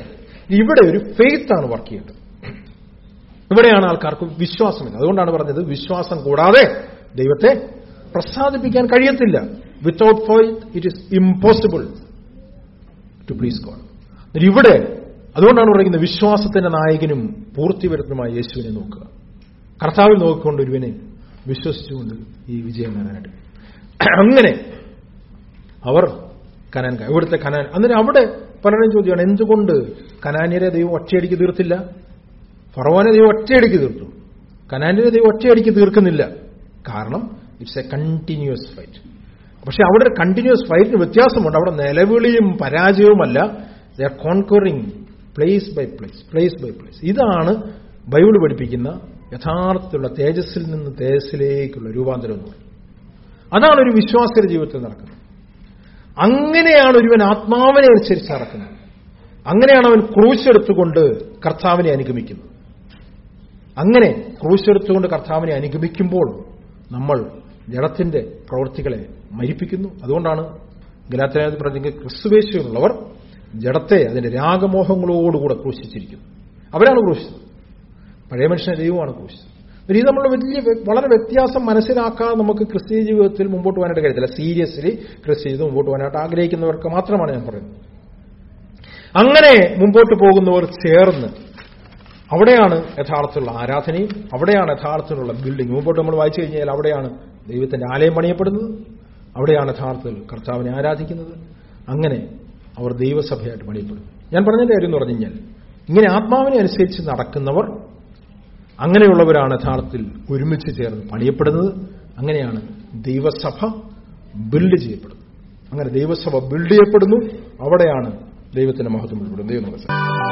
ഇവിടെ ഒരു ഫെയ്ത്ത് ആണ് വർക്ക് ചെയ്യേണ്ടത് ഇവിടെയാണ് ആൾക്കാർക്ക് വിശ്വാസമില്ല അതുകൊണ്ടാണ് പറഞ്ഞത് വിശ്വാസം കൂടാതെ ദൈവത്തെ പ്രസാദിപ്പിക്കാൻ കഴിയത്തില്ല without faith it is impossible to please God ഇവിടെ അതുകൊണ്ടാണ് പറയുന്നത് വിശ്വാസത്തിന്റെ നായകനും പൂർത്തി വരുന്നതുമായ യേശുവിനെ നോക്കുക കർത്താവിൽ നോക്കിക്കൊണ്ട് ഒരുവനെ വിശ്വസിച്ചുകൊണ്ട് ഈ വിജയം നേടാനായിട്ട് അങ്ങനെ അവർ കനാൻ ഇവിടുത്തെ കനാൻ അന്നേരം അവിടെ പലരും ചോദ്യമാണ് എന്തുകൊണ്ട് കനാന്യരെ ദൈവം ഒറ്റയടിക്ക് തീർത്തില്ല ഫറവോനെ ദൈവം ഒറ്റയടിക്ക് തീർത്തു കനാന്യരെ ദൈവം ഒറ്റയടിക്ക് തീർക്കുന്നില്ല കാരണം ഇറ്റ്സ് എ കണ്ടിന്യൂസ് ഫൈറ്റ് പക്ഷെ അവിടെ ഒരു കണ്ടിന്യൂസ് ഫൈറ്റിന് വ്യത്യാസമുണ്ട് അവിടെ നിലവിളിയും പരാജയവുമല്ല they are conquering place by place place by place ഇതാണ് ബൈബിൾ പഠിപ്പിക്കുന്ന യഥാർത്ഥത്തിലുള്ള തേജസ്സിൽ നിന്ന് തേജസ്സിലേക്കുള്ള രൂപാന്തരം എന്ന് പറയുന്നത് അതാണ് ഒരു വിശ്വാസിയുടെ ജീവിതത്തിൽ നടക്കുന്നത് അങ്ങനെയാണ് ഒരുവൻ ആത്മാവിനെ അനുസരിച്ച് നടക്കുന്നത് അങ്ങനെയാണ് അവൻ ക്രൂശ് എടുത്തുകൊണ്ട് കർത്താവിനെ അനുഗമിക്കുന്നത് അങ്ങനെ ക്രൂശ് എടുത്തുകൊണ്ട് കർത്താവിനെ അനുഗമിക്കുമ്പോൾ നമ്മൾ ജഡത്തിന്റെ പ്രവൃത്തികളെ മരിപ്പിക്കുന്നു അതുകൊണ്ടാണ് ഗലാത്തനാഥ് പറഞ്ഞെങ്കിൽ ക്രിസ്തുവേശുള്ളവർ ജഡത്തെ അതിന്റെ രാഗമോഹങ്ങളോടുകൂടെ ക്രൂശിച്ചിരിക്കുന്നു അവരാണ് ക്രൂശിച്ചത് പഴയ മനുഷ്യനെ ദൈവമാണ് ക്രൂശിച്ചത് ഇത് നമ്മൾ വലിയ വളരെ വ്യത്യാസം മനസ്സിലാക്കാതെ നമുക്ക് ക്രിസ്തീയ ജീവിതത്തിൽ മുമ്പോട്ട് പോകാനായിട്ട് കഴിയത്തില്ല സീരിയസ്ലി ക്രിസ്തീയ ജീവിതം മുമ്പോട്ട് പോകാനായിട്ട് ആഗ്രഹിക്കുന്നവർക്ക് മാത്രമാണ് ഞാൻ പറയുന്നത് അങ്ങനെ മുമ്പോട്ട് പോകുന്നവർ ചേർന്ന് അവിടെയാണ് യഥാർത്ഥത്തിലുള്ള ആരാധനയും അവിടെയാണ് യഥാർത്ഥത്തിലുള്ള ബിൽഡിംഗ് മുമ്പോട്ട് നമ്മൾ വായിച്ചു കഴിഞ്ഞാൽ അവിടെയാണ് ദൈവത്തിന്റെ ആലയം പണിയപ്പെടുന്നത് അവിടെയാണ് യഥാർത്ഥത്തിൽ കർത്താവിനെ ആരാധിക്കുന്നത് അങ്ങനെ അവർ ദൈവസഭയായിട്ട് പണിയപ്പെടുന്നു ഞാൻ പറഞ്ഞതിന്റെ കാര്യം എന്ന് പറഞ്ഞു കഴിഞ്ഞാൽ ഇങ്ങനെ ആത്മാവിനെ അനുസരിച്ച് നടക്കുന്നവർ അങ്ങനെയുള്ളവരാണ് യഥാർത്ഥത്തിൽ ഒരുമിച്ച് ചേർന്ന് പണിയപ്പെടുന്നത് അങ്ങനെയാണ് ദൈവസഭ ബിൽഡ് ചെയ്യപ്പെടുന്നത് അങ്ങനെ ദൈവസഭ ബിൽഡ് ചെയ്യപ്പെടുന്നു അവിടെയാണ് ദൈവത്തിന്റെ മഹത്വം ഉൾപ്പെടുന്നത് ദൈവം നമുക്ക്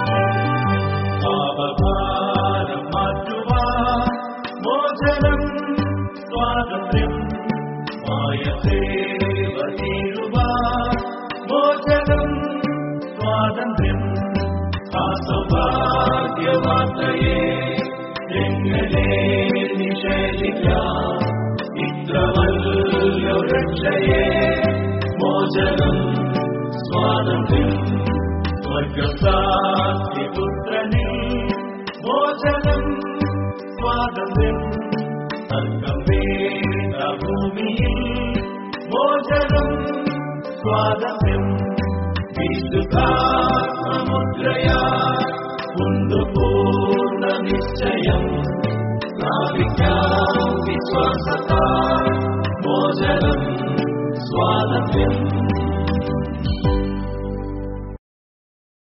പാപഭാരം മാറ്റുവാൻ മോചനം സ്വാതന്ത്ര്യം മായസേവ തീരുവാൻ മോചനം സ്വാതന്ത്ര്യം ആ സൗഭാഗ്യവാർത്തയെ എങ്ങനെ നിഷേധിക്കാം ഇത്ര വലിയ രക്ഷയെ മോചനം സ്വാതന്ത്ര്യം സ്വർഗസാക്ഷിപുത്രനിൽ മോചനം സ്വാതന്ത്ര്യം തർക്കം വേണ്ട ഭൂമിയിൽ മോചനം സ്വാതന്ത്ര്യം വിശുദ്ധാത്മമുദ്രയാ ഉണ്ട് പൂർണ്ണ നിശ്ചയം സ്ഥാപിക്കാം വിശ്വാസത്താൽ മോചനം സ്വാതന്ത്ര്യം